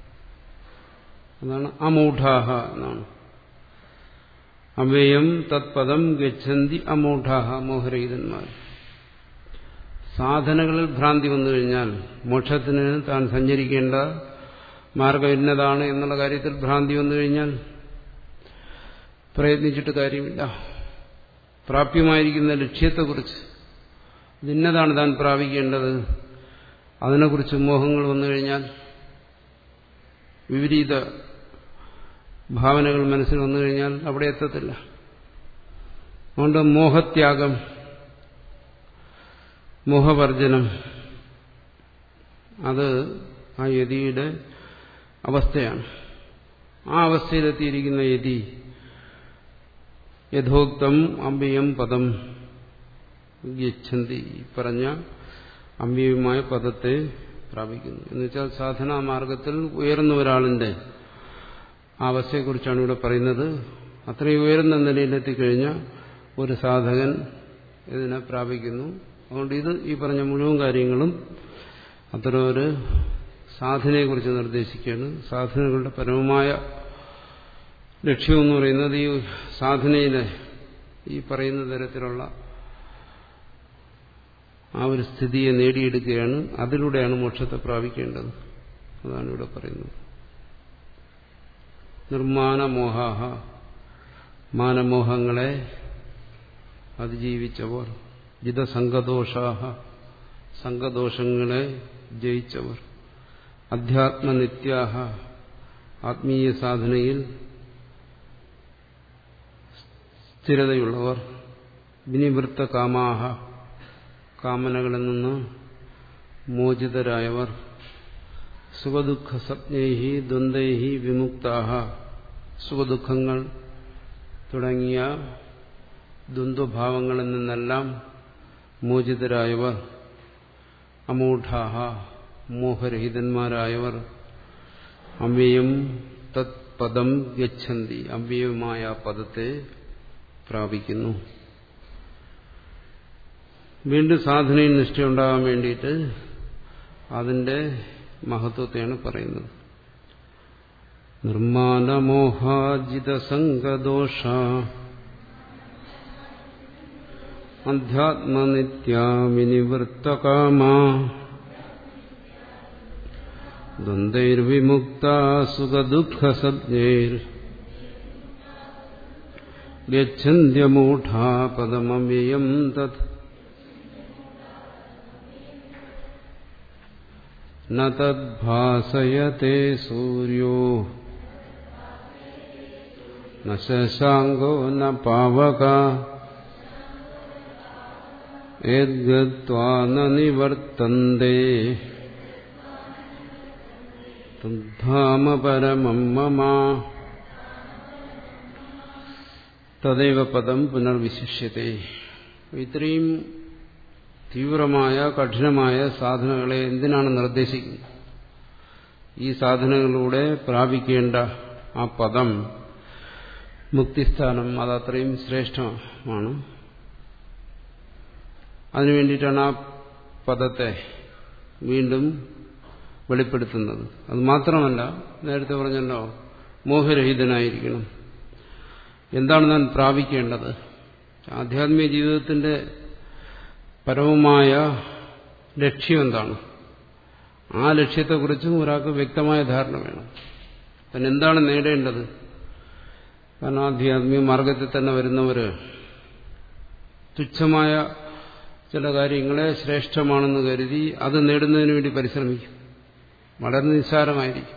അതാണ് അമൂഢാഹ എന്നാണ് അവയം തത്പദം ഗച്ഛന്തി അമൂഢാഹ മോഹരഹിതന്മാർ സാധനകളിൽ ഭ്രാന്തി വന്നു കഴിഞ്ഞാൽ മോക്ഷത്തിന് താൻ സഞ്ചരിക്കേണ്ട മാർഗം ഇന്നതാണ് എന്നുള്ള കാര്യത്തിൽ ഭ്രാന്തി വന്നു കഴിഞ്ഞാൽ പ്രയത്നിച്ചിട്ട് കാര്യമില്ല പ്രാപ്യമായിരിക്കുന്ന ലക്ഷ്യത്തെക്കുറിച്ച് ഇതിന്നതാണ് താൻ പ്രാപിക്കേണ്ടത് അതിനെക്കുറിച്ച് മോഹങ്ങൾ വന്നു കഴിഞ്ഞാൽ വിപരീത ഭാവനകൾ മനസ്സിൽ വന്നു കഴിഞ്ഞാൽ അവിടെ എത്തത്തില്ല അതുകൊണ്ട് മോഹത്യാഗം മോഹവർജനം അത് ആ യതിയുടെ അവസ്ഥയാണ് ആ അവസ്ഥയിലെത്തിയിരിക്കുന്ന യതി യഥോക്തം അമ്പിയം പദം യച്ഛന്തി പറഞ്ഞ അമ്പിയമായ പദത്തെ പ്രാപിക്കുന്നു എന്നുവെച്ചാൽ സാധനാ മാർഗത്തിൽ ഉയർന്ന ഒരാളിന്റെ അവസ്ഥയെക്കുറിച്ചാണ് ഇവിടെ പറയുന്നത് അത്രയും ഉയർന്ന നിലയിലെത്തിക്കഴിഞ്ഞ ഒരു സാധകൻ ഇതിനെ പ്രാപിക്കുന്നു അതുകൊണ്ട് ഇത് ഈ പറഞ്ഞ മുഴുവൻ കാര്യങ്ങളും അത്തരം ഒരു സാധനയെക്കുറിച്ച് നിർദ്ദേശിക്കുകയാണ് സാധനകളുടെ പരമമായ ലക്ഷ്യമെന്ന് പറയുന്നത് ഈ സാധനയിലെ ഈ പറയുന്ന തരത്തിലുള്ള ആ ഒരു സ്ഥിതിയെ നേടിയെടുക്കുകയാണ് അതിലൂടെയാണ് മോക്ഷത്തെ പ്രാപിക്കേണ്ടത് അതാണ് ഇവിടെ പറയുന്നത് നിർമ്മാനമോഹാഹ മാനമോഹങ്ങളെ അതിജീവിച്ചവർ ജിതസംഗദോഷാഹ സംഘദോഷങ്ങളെ ജയിച്ചവർ അധ്യാത്മനിത്യാഹ ആത്മീയ സാധനയിൽ സ്ഥിരതയുള്ളവർ വിനിവൃത്ത കാമാഹ കാമനകളിൽ നിന്ന് മോചിതരായവർ സുഖദുഃഖ സപ്നേഹി ദ്വന്ദ്വൈഹി വിമുക്താഹ സുഖദുഃഖങ്ങൾ തുടങ്ങിയ ദ്വന്ദ്വഭാവങ്ങളിൽ നിന്നെല്ലാം മോചിതരായവർ അമൂഢാഹ മോഹരഹിതന്മാരായവർ അവ്യയം തത് പദം ഗച്ഛന്തി അവ്യയമായ പദത്തെ പ്രാപിക്കുന്നു വീണ്ടും സാധനയിൽ നിഷ്ഠയുണ്ടാകാൻ വേണ്ടിയിട്ട് അതിന്റെ മഹത്വത്തെയാണ് പറയുന്നത് നിർമ്മാനമോഹാജിത സംഗദോഷ അധ്യാത്മനിത്യാവിനിവൃത്തകാമാ ദ്വന്ദ്വൈർവിമുക്ത സുഖദുഃഖസജ്ഞൈർ ഗച്ഛന്ത്യമൂഢാ പദമവ്യയം തത് ന തദ്ഭാസയത്തെ സൂര്യോ ന ശശാങ്കോ ന പാവക യദ്ഗത്വാ ന നിവർത്തന്തേ തദ്ധാമ പരമം മമ തദൈവ പദം പുനർവിശിഷ്യത്തെ ഇത്രയും തീവ്രമായ കഠിനമായ സാധനങ്ങളെ എന്തിനാണ് നിർദ്ദേശിക്കുന്നത് ഈ സാധനങ്ങളിലൂടെ പ്രാപിക്കേണ്ട ആ പദം മുക്തിസ്ഥാനം അത് അത്രയും ശ്രേഷ്ഠമാണ് അതിനു വേണ്ടിയിട്ടാണ് ആ പദത്തെ വീണ്ടും വെളിപ്പെടുത്തുന്നത് അത് മാത്രമല്ല നേരത്തെ പറഞ്ഞല്ലോ മോഹരഹിതനായിരിക്കണം എന്താണ് നാം പ്രാപിക്കേണ്ടത് ആധ്യാത്മിക ജീവിതത്തിന്റെ പരമമായ ലക്ഷ്യം എന്താണ് ആ ലക്ഷ്യത്തെക്കുറിച്ചും ഒരാൾക്ക് വ്യക്തമായ ധാരണ വേണം പിന്നെ എന്താണ് നേടേണ്ടത് കാരണം ആധ്യാത്മിക മാർഗത്തിൽ തന്നെ വരുന്നവര് തുച്ഛമായ ചില കാര്യങ്ങളെ ശ്രേഷ്ഠമാണെന്ന് കരുതി അത് നേടുന്നതിന് വേണ്ടി പരിശ്രമിക്കും വളരെ നിസ്സാരമായിരിക്കും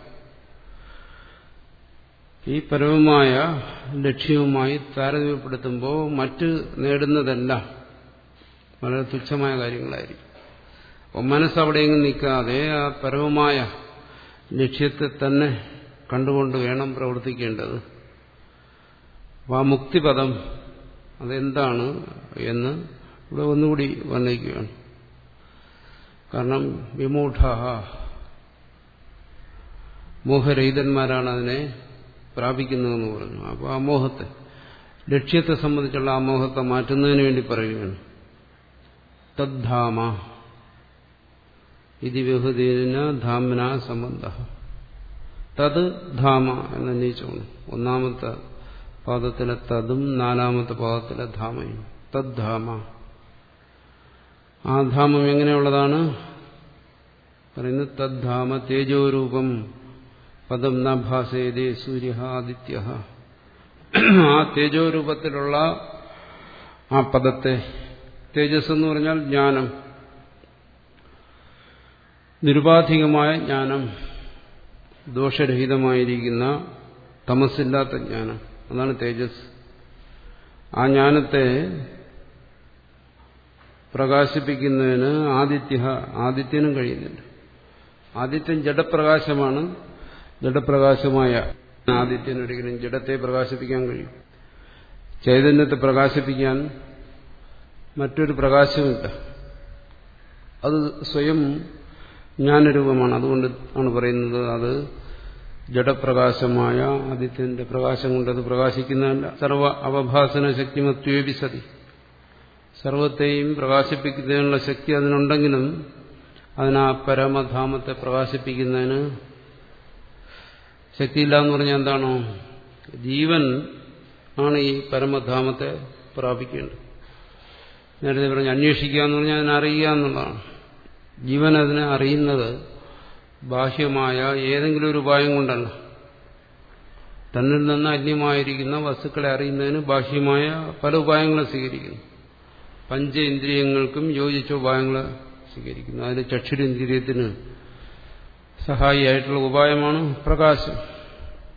ഈ പരമമായ ലക്ഷ്യവുമായി താരതമ്യപ്പെടുത്തുമ്പോൾ മറ്റ് നേടുന്നതെല്ലാം വളരെ തുച്ഛമായ കാര്യങ്ങളായിരിക്കും അപ്പം മനസ്സവിടെയെങ്കിലും നിൽക്കാതെ ആ പരമമായ ലക്ഷ്യത്തെ തന്നെ കണ്ടുകൊണ്ട് വേണം പ്രവർത്തിക്കേണ്ടത് അപ്പം ആ മുക്തിപദം അതെന്താണ് എന്ന് ഇവിടെ ഒന്നുകൂടി വർണ്ണിക്കുകയാണ് കാരണം വിമൂഢ മോഹരഹിതന്മാരാണ് അതിനെ പ്രാപിക്കുന്നതെന്ന് പറഞ്ഞു അപ്പോൾ ആ മോഹത്തെ ലക്ഷ്യത്തെ സംബന്ധിച്ചുള്ള ആ മോഹത്തെ മാറ്റുന്നതിന് വേണ്ടി പറയുകയാണ് തദ്ധാമ ഇത് വിഹുദീന ധാമന സംബന്ധ തത് ധാമ എന്ന് അന്വേഷിച്ചോണം ഒന്നാമത്തെ പാദത്തിലെ തതും നാലാമത്തെ പാദത്തിലെ ധാമയും തദ്ധാമ ആ ധാമം എങ്ങനെയുള്ളതാണ് പറയുന്നത് തദ്ധാമ തേജോരൂപം പദം ന ഭാസേതേ സൂര്യ ആദിത്യ ആ തേജോരൂപത്തിലുള്ള ആ പദത്തെ തേജസ് എന്ന് പറഞ്ഞാൽ ജ്ഞാനം നിരുപാധികമായ ജ്ഞാനം ദോഷരഹിതമായിരിക്കുന്ന തമസില്ലാത്ത ജ്ഞാനം അതാണ് തേജസ് ആ ജ്ഞാനത്തെ പ്രകാശിപ്പിക്കുന്നതിന് ആദിത്യ ആദിത്യനും കഴിയുന്നില്ല ആദിത്യൻ ജഡപ്രകാശമാണ് ജഡപ്രകാശമായ ആദിത്യൻ ഒരിക്കലും ജഡത്തെ പ്രകാശിപ്പിക്കാൻ കഴിയും ചൈതന്യത്തെ പ്രകാശിപ്പിക്കാൻ മറ്റൊരു പ്രകാശമില്ല അത് സ്വയം ജ്ഞാനരൂപമാണ് അതുകൊണ്ട് ആണ് പറയുന്നത് അത് ജഡപ്രകാശമായ ആദിത്യന്റെ പ്രകാശം കൊണ്ട് അത് പ്രകാശിക്കുന്നതല്ല സർവ അവഭാസന ശക്തിമത്വേപി സതി സർവത്തെയും പ്രകാശിപ്പിക്കുന്നതിനുള്ള ശക്തി അതിനുണ്ടെങ്കിലും അതിനാ പരമധാമത്തെ പ്രകാശിപ്പിക്കുന്നതിന് ശക്തിയില്ല എന്ന് പറഞ്ഞാൽ എന്താണോ ജീവൻ ആണ് ഈ പരമധാമത്തെ പ്രാപിക്കേണ്ടത് നേരത്തെ പറഞ്ഞ് അന്വേഷിക്കുക എന്ന് പറഞ്ഞാൽ അതിനെ അറിയുക എന്നുള്ളതാണ് ജീവൻ അതിനെ അറിയുന്നത് ബാഹ്യമായ ഏതെങ്കിലും ഒരു ഉപായം കൊണ്ടല്ല തന്നിൽ നിന്ന് അന്യമായിരിക്കുന്ന വസ്തുക്കളെ അറിയുന്നതിന് ബാഹ്യമായ പല ഉപായങ്ങളും സ്വീകരിക്കുന്നു പഞ്ചേന്ദ്രിയങ്ങൾക്കും യോജിച്ച ഉപായങ്ങൾ സ്വീകരിക്കുന്നു അതിന് ചക്ഷുരേന്ദ്രിയത്തിന് സഹായിയായിട്ടുള്ള ഉപായമാണ് പ്രകാശം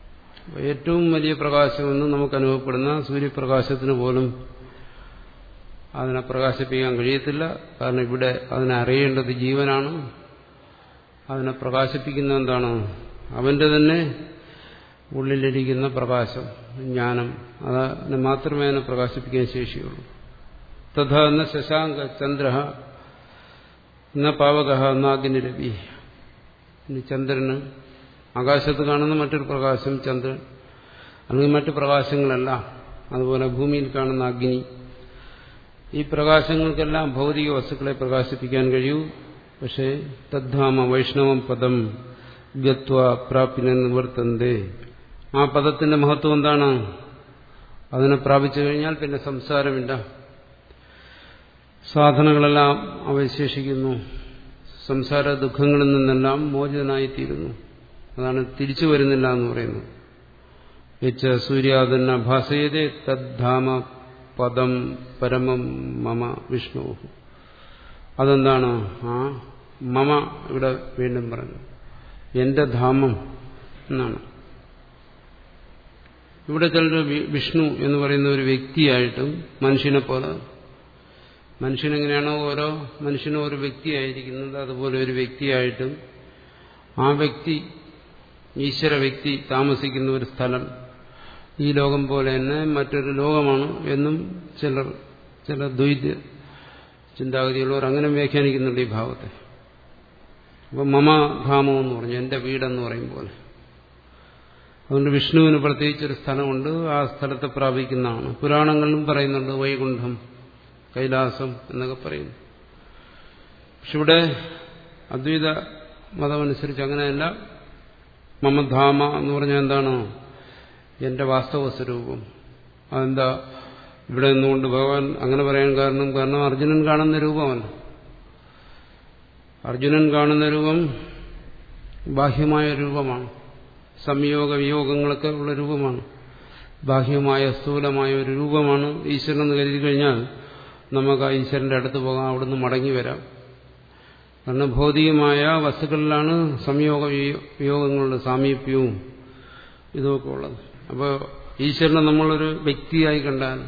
ഏറ്റവും വലിയ പ്രകാശമെന്ന് നമുക്ക് അനുഭവപ്പെടുന്ന സൂര്യപ്രകാശത്തിന് പോലും അതിനെ പ്രകാശിപ്പിക്കാൻ കഴിയത്തില്ല കാരണം ഇവിടെ അതിനെ അറിയേണ്ടത് ജീവനാണ് അതിനെ പ്രകാശിപ്പിക്കുന്ന എന്താണ് അവന്റെ തന്നെ ഉള്ളിലിരിക്കുന്ന പ്രകാശം ജ്ഞാനം അതിനെ മാത്രമേ അതിനെ പ്രകാശിപ്പിക്കാൻ ശേഷിയുള്ളൂ തഥാ എന്ന ശശാങ്ക ചന്ദ്ര എന്ന പാവക എന്നാഗ്നിരവി ഇനി ചന്ദ്രന് ആകാശത്ത് കാണുന്ന മറ്റൊരു പ്രകാശം ചന്ദ്രൻ അല്ലെങ്കിൽ മറ്റു പ്രകാശങ്ങളെല്ലാം അതുപോലെ ഭൂമിയിൽ കാണുന്ന അഗ്നി ഈ പ്രകാശങ്ങൾക്കെല്ലാം ഭൗതിക വസ്തുക്കളെ പ്രകാശിപ്പിക്കാൻ കഴിയൂ പക്ഷേ തദ്ധാമ വൈഷ്ണവം പദം ഗത്വ പ്രാപ്തിനെ നിവർത്തന്തേ ആ പദത്തിന്റെ മഹത്വം എന്താണ് അതിനെ പ്രാപിച്ചു കഴിഞ്ഞാൽ പിന്നെ സംസാരമില്ല സാധനങ്ങളെല്ലാം അവശേഷിക്കുന്നു സംസാര ദുഃഖങ്ങളിൽ നിന്നെല്ലാം മോചിതനായിത്തീരുന്നു അതാണ് തിരിച്ചു വരുന്നില്ല എന്ന് പറയുന്നത് യച്ച സൂര്യാദന്ന ഭാസയതേ തദ്ധാമ പദം പരമം മമ വിഷ്ണു അതെന്താണ് ആ മമ ഇവിടെ വീണ്ടും പറഞ്ഞു എന്റെ ധാമം എന്നാണ് ഇവിടെ ചിലർ വിഷ്ണു എന്ന് പറയുന്ന ഒരു വ്യക്തിയായിട്ടും മനുഷ്യനെ പോലെ മനുഷ്യനെങ്ങനെയാണോ ഓരോ മനുഷ്യനും ഒരു വ്യക്തിയായിരിക്കുന്നത് അതുപോലെ ഒരു വ്യക്തിയായിട്ടും ആ വ്യക്തി ഈശ്വര വ്യക്തി താമസിക്കുന്ന ഒരു സ്ഥലം ഈ ലോകം പോലെ തന്നെ മറ്റൊരു ലോകമാണ് എന്നും ചിലർ ചില ദ്വൈത ചിന്താഗതിയുള്ളവർ അങ്ങനെ വ്യാഖ്യാനിക്കുന്നുണ്ട് ഈ ഭാവത്തെ അപ്പം മമധാമം എന്ന് പറഞ്ഞു എന്റെ വീടെന്ന് പറയും പോലെ അതുകൊണ്ട് വിഷ്ണുവിന് പ്രത്യേകിച്ചൊരു സ്ഥലമുണ്ട് ആ സ്ഥലത്തെ പ്രാപിക്കുന്നതാണ് പുരാണങ്ങളിലും പറയുന്നുണ്ട് വൈകുണ്ഠം കൈലാസം എന്നൊക്കെ പറയുന്നു പക്ഷെ ഇവിടെ അദ്വൈത മതമനുസരിച്ച് അങ്ങനെയല്ല മമധാമ എന്ന് പറഞ്ഞാൽ എന്താണ് എന്റെ വാസ്തവ സ്വരൂപം അതെന്താ ഇവിടെ നിന്നുകൊണ്ട് ഭഗവാൻ അങ്ങനെ പറയാൻ കാരണം കാരണം അർജുനൻ കാണുന്ന രൂപമല്ല അർജുനൻ കാണുന്ന രൂപം ബാഹ്യമായ രൂപമാണ് സംയോഗ വിയോഗങ്ങളൊക്കെ ഉള്ള രൂപമാണ് ബാഹ്യമായ സ്ഥൂലമായ ഒരു രൂപമാണ് ഈശ്വരൻ എന്ന് കരുതി കഴിഞ്ഞാൽ നമുക്ക് ആ ഈശ്വരന്റെ അടുത്ത് പോകാം അവിടുന്ന് മടങ്ങി വരാം കാരണം ഭൗതികമായ വസ്തുക്കളിലാണ് സംയോഗ വിയോഗങ്ങളുടെ സാമീപ്യവും ഇതുമൊക്കെ ഉള്ളത് അപ്പോൾ ഈശ്വരനെ നമ്മളൊരു വ്യക്തിയായി കണ്ടാൽ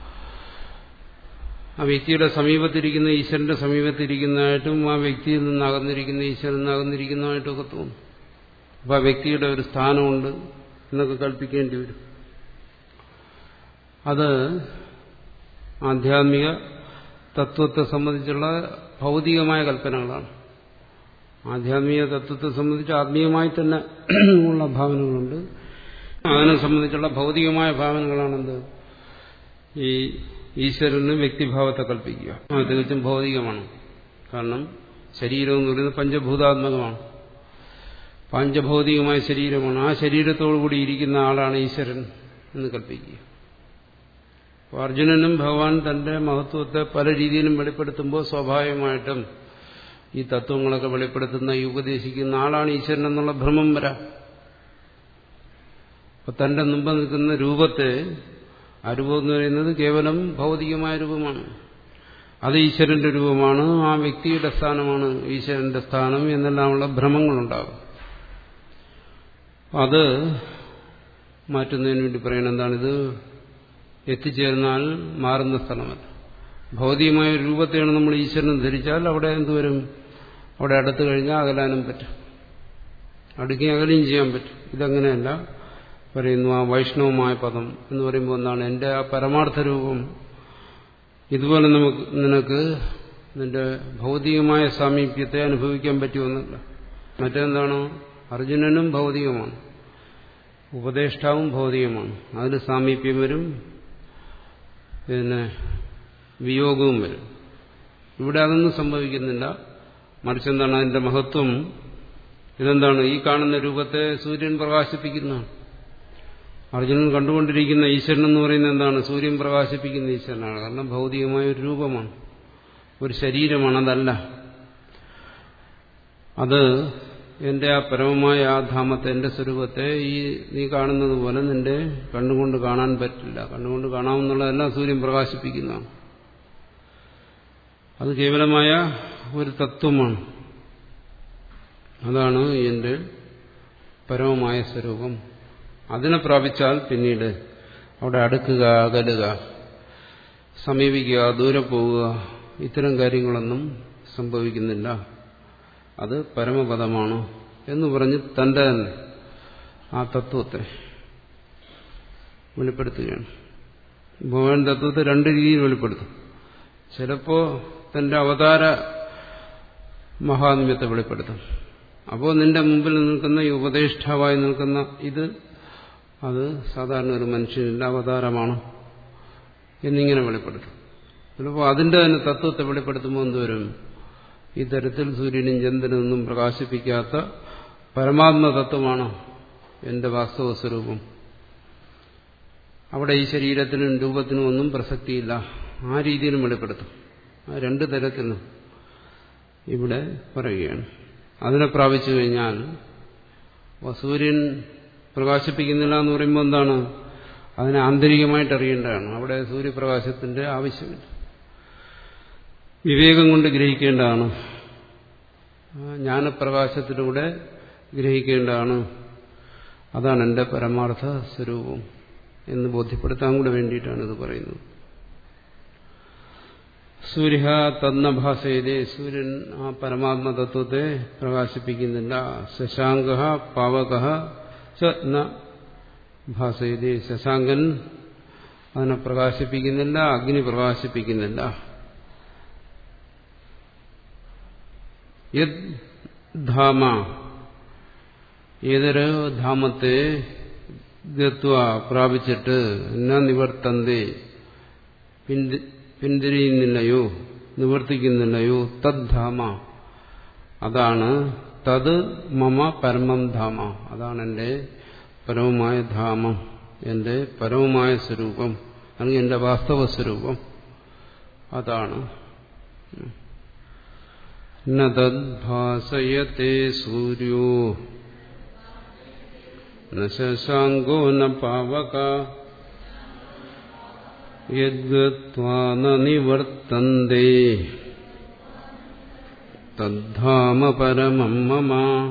ആ വ്യക്തിയുടെ സമീപത്തിരിക്കുന്ന ഈശ്വരന്റെ സമീപത്തിരിക്കുന്നതായിട്ടും ആ വ്യക്തിയിൽ നിന്ന് അകന്നിരിക്കുന്ന ഈശ്വരൻ നിന്ന് അകന്നിരിക്കുന്നതായിട്ടും ഒക്കെ തോന്നും അപ്പോൾ ആ വ്യക്തിയുടെ ഒരു സ്ഥാനമുണ്ട് എന്നൊക്കെ കൽപ്പിക്കേണ്ടി വരും അത് ആധ്യാത്മിക തത്വത്തെ സംബന്ധിച്ചുള്ള ഭൗതികമായ കൽപ്പനകളാണ് ആധ്യാത്മിക തത്വത്തെ സംബന്ധിച്ച് ആത്മീയമായി തന്നെ ഉള്ള ഭാവനകളുണ്ട് അതിനെ സംബന്ധിച്ചുള്ള ഭൗതികമായ ഭാവനകളാണെന്ത് ഈ ഈശ്വരന് വ്യക്തിഭാവത്തെ കൽപ്പിക്കുക അത് തികച്ചും ഭൗതികമാണ് കാരണം ശരീരം എന്ന് പറയുന്നത് പഞ്ചഭൂതാത്മകമാണ് പഞ്ചഭൗതികമായ ശരീരമാണ് ആ ശരീരത്തോടുകൂടി ഇരിക്കുന്ന ആളാണ് ഈശ്വരൻ എന്ന് കൽപ്പിക്കുക അപ്പോൾ അർജുനനും ഭഗവാൻ തന്റെ മഹത്വത്തെ പല രീതിയിലും വെളിപ്പെടുത്തുമ്പോൾ സ്വാഭാവികമായിട്ടും ഈ തത്വങ്ങളൊക്കെ വെളിപ്പെടുത്തുന്ന ഈ ഉപദേശിക്കുന്ന ആളാണ് ഈശ്വരൻ എന്നുള്ള ഭ്രമം വരാം അപ്പൊ തന്റെ മുമ്പ് നിൽക്കുന്ന രൂപത്തെ ആ രൂപം എന്ന് പറയുന്നത് കേവലം ഭൗതികമായ രൂപമാണ് അത് ഈശ്വരന്റെ രൂപമാണ് ആ വ്യക്തിയുടെ സ്ഥാനമാണ് ഈശ്വരന്റെ സ്ഥാനം എന്നെല്ലാമുള്ള ഭ്രമങ്ങളുണ്ടാകും അത് മാറ്റുന്നതിന് വേണ്ടി പറയുന്നത് എന്താണിത് എത്തിച്ചേർന്നാൽ മാറുന്ന സ്ഥലമല്ല ഭൗതികമായ ഒരു രൂപത്തെയാണ് നമ്മൾ ഈശ്വരൻ ധരിച്ചാൽ അവിടെ എന്തുവരും അവിടെ അടുത്ത് കഴിഞ്ഞാൽ അകലാനും പറ്റും അടുക്കുകയും അകലുകയും ചെയ്യാൻ പറ്റും ഇതങ്ങനെയല്ല പറയുന്നു ആ വൈഷ്ണവമായ പദം എന്ന് പറയുമ്പോൾ എന്താണ് എൻ്റെ ആ പരമാർത്ഥ രൂപം ഇതുപോലെ നമുക്ക് നിനക്ക് നിന്റെ ഭൗതികമായ സാമീപ്യത്തെ അനുഭവിക്കാൻ പറ്റുമെന്നല്ല മറ്റെന്താണ് അർജുനനും ഭൗതികമാണ് ഉപദേഷ്ടാവും ഭൗതികമാണ് അതിന് സാമീപ്യം വരും പിന്നെ വിയോഗവും വരും ഇവിടെ അതൊന്നും സംഭവിക്കുന്നില്ല മറിച്ച് എന്താണ് അതിന്റെ മഹത്വം ഇതെന്താണ് ഈ കാണുന്ന രൂപത്തെ സൂര്യൻ പ്രകാശിപ്പിക്കുന്നതാണ് അർജുനൻ കണ്ടുകൊണ്ടിരിക്കുന്ന ഈശ്വരൻ എന്ന് പറയുന്നത് എന്താണ് സൂര്യൻ പ്രകാശിപ്പിക്കുന്ന ഈശ്വരനാണ് കാരണം ഭൗതികമായ ഒരു രൂപമാണ് ഒരു ശരീരമാണ് അതല്ല അത് എന്റെ ആ പരമമായ ആ ധാമത്തെ എന്റെ സ്വരൂപത്തെ ഈ നീ കാണുന്നത് പോലെ നിന്റെ കണ്ണുകൊണ്ട് കാണാൻ പറ്റില്ല കണ്ണുകൊണ്ട് കാണാമെന്നുള്ളതെല്ലാം സൂര്യൻ പ്രകാശിപ്പിക്കുന്നതാണ് അത് കേവലമായ ഒരു തത്വമാണ് അതാണ് എന്റെ പരമമായ സ്വരൂപം അതിനെ പ്രാപിച്ചാൽ പിന്നീട് അവിടെ അടുക്കുക അകലുക സമീപിക്കുക ദൂരെ പോവുക ഇത്തരം കാര്യങ്ങളൊന്നും സംഭവിക്കുന്നില്ല അത് പരമപദമാണ് എന്ന് പറഞ്ഞ് തന്റെ തന്നെ ആ തത്വത്തെ വെളിപ്പെടുത്തുകയാണ് ഭഗവാൻ തത്വത്തെ രണ്ട് രീതിയിൽ വെളിപ്പെടുത്തും ചിലപ്പോ തന്റെ അവതാര മഹാത്മ്യത്തെ വെളിപ്പെടുത്തും അപ്പോൾ നിന്റെ മുമ്പിൽ നിൽക്കുന്ന ഈ ഉപദേഷ്ടാവായി നിൽക്കുന്ന ഇത് അത് സാധാരണ ഒരു മനുഷ്യനിന്റെ അവതാരമാണ് എന്നിങ്ങനെ വെളിപ്പെടുത്തും ചിലപ്പോൾ അതിന്റെ തന്നെ തത്വത്തെ വെളിപ്പെടുത്തുമ്പോൾ എന്തുവരും ഈ തരത്തിൽ സൂര്യനും ചന്ദ്രനും ഒന്നും പ്രകാശിപ്പിക്കാത്ത പരമാത്മ തത്വമാണ് എന്റെ വാസ്തവ സ്വരൂപം അവിടെ ഈ ശരീരത്തിനും രൂപത്തിനും ഒന്നും പ്രസക്തിയില്ല ആ രീതിയിലും വെളിപ്പെടുത്തും ആ രണ്ട് തരത്തിലും ഇവിടെ പറയുകയാണ് അതിനെ പ്രാപിച്ചു കഴിഞ്ഞാൽ സൂര്യൻ പ്രകാശിപ്പിക്കുന്നില്ല എന്ന് പറയുമ്പോൾ എന്താണ് അതിനെ ആന്തരികമായിട്ട് അറിയേണ്ടതാണ് അവിടെ സൂര്യപ്രകാശത്തിന്റെ ആവശ്യമില്ല വിവേകം കൊണ്ട് ഗ്രഹിക്കേണ്ടതാണ് ജ്ഞാനപ്രകാശത്തിലൂടെ ഗ്രഹിക്കേണ്ടതാണ് അതാണ് എൻ്റെ പരമാർത്ഥ സ്വരൂപം എന്ന് ബോധ്യപ്പെടുത്താൻ കൂടെ വേണ്ടിയിട്ടാണ് ഇത് പറയുന്നത് സൂര്യ തന്നഭാസയിലെ സൂര്യൻ ആ പരമാത്മ തത്വത്തെ പ്രകാശിപ്പിക്കുന്നില്ല ശശാങ്ക പാവക ഭാസയിലെ ശശാങ്കൻ അതിനെ പ്രകാശിപ്പിക്കുന്നില്ല അഗ്നി പ്രകാശിപ്പിക്കുന്നില്ല യത് ധാമ ഏതൊരു ധാമത്തെ ഗത്വ പ്രാപിച്ചിട്ട് ന നിവർത്തന്തേ പിന്തിരിയുന്നില്ലയോ നിവർത്തിക്കുന്നില്ലയോ തദ്ധാമ അതാണ് തത് മമ പരമം ധാമ അതാണ് എൻ്റെ പരമമായ ധാമം എൻ്റെ പരമമായ സ്വരൂപം അല്ലെങ്കിൽ എൻ്റെ വാസ്തവ സ്വരൂപം അതാണ് നദ്ഭാസയത്തെ സൂര്യോ ന ശശാങ്കോ ന പാവക യദ്ഗത്വാ ന നിവർത്തന്തേ തദ്ധാമ പരമം മമ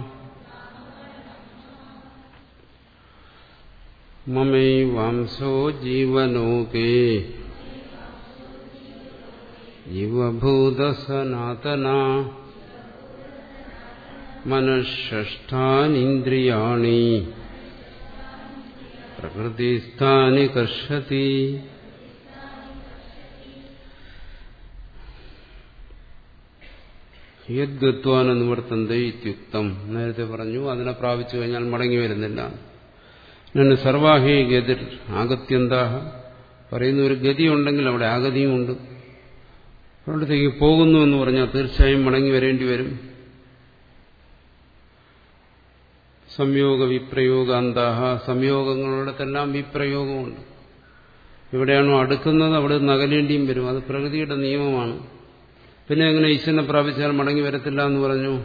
മമൈവാംസോ ജീവലോകേ ജീവഭൂതസനാതന മനഃഷ്ടാനിന്ദ്രിയാണി പ്രകൃതിസ്ഥാനി കർഷതി യദ്ഗത്വാന നിവർത്തന്ത ഇത്യുക്തം നേരത്തെ പറഞ്ഞു അതിനെ പ്രാപിച്ചു കഴിഞ്ഞാൽ മടങ്ങി വരുന്നില്ല ഞാൻ സർവാഹി ഗതിർ ആഗത്യന്താഹ പറയുന്ന ഒരു ഗതിയുണ്ടെങ്കിൽ അവിടെ ആഗതിയുമുണ്ട് അവിടത്തേക്ക് പോകുന്നു എന്ന് പറഞ്ഞാൽ തീർച്ചയായും മടങ്ങി വരേണ്ടി വരും സംയോഗ വിപ്രയോഗാന്താഹ സംയോഗങ്ങളിടത്തെല്ലാം വിപ്രയോഗമുണ്ട് എവിടെയാണോ അടുക്കുന്നത് അവിടെ നകലേണ്ടിയും വരും അത് പ്രകൃതിയുടെ നിയമമാണ് പിന്നെ എങ്ങനെ ഈശ്വരനെ പ്രാപിച്ചാൽ മടങ്ങി വരത്തില്ല എന്ന് പറഞ്ഞു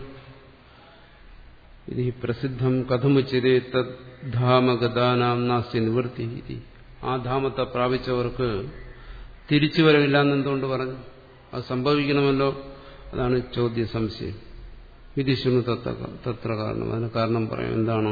ഇത് പ്രസിദ്ധം കഥമുച്ചിതേ തദ്ധാമഗതാനാം നാസ്തി നിവൃത്തി ഇതി ആ ധാമത്തെ പ്രാപിച്ചവർക്ക് തിരിച്ചു വരവില്ല എന്നെന്തുകൊണ്ട് പറഞ്ഞു അത് സംഭവിക്കണമല്ലോ അതാണ് ചോദ്യ സംശയം വിധിശുണു തത്ര കാരണം അതിന് കാരണം പറയാം എന്താണോ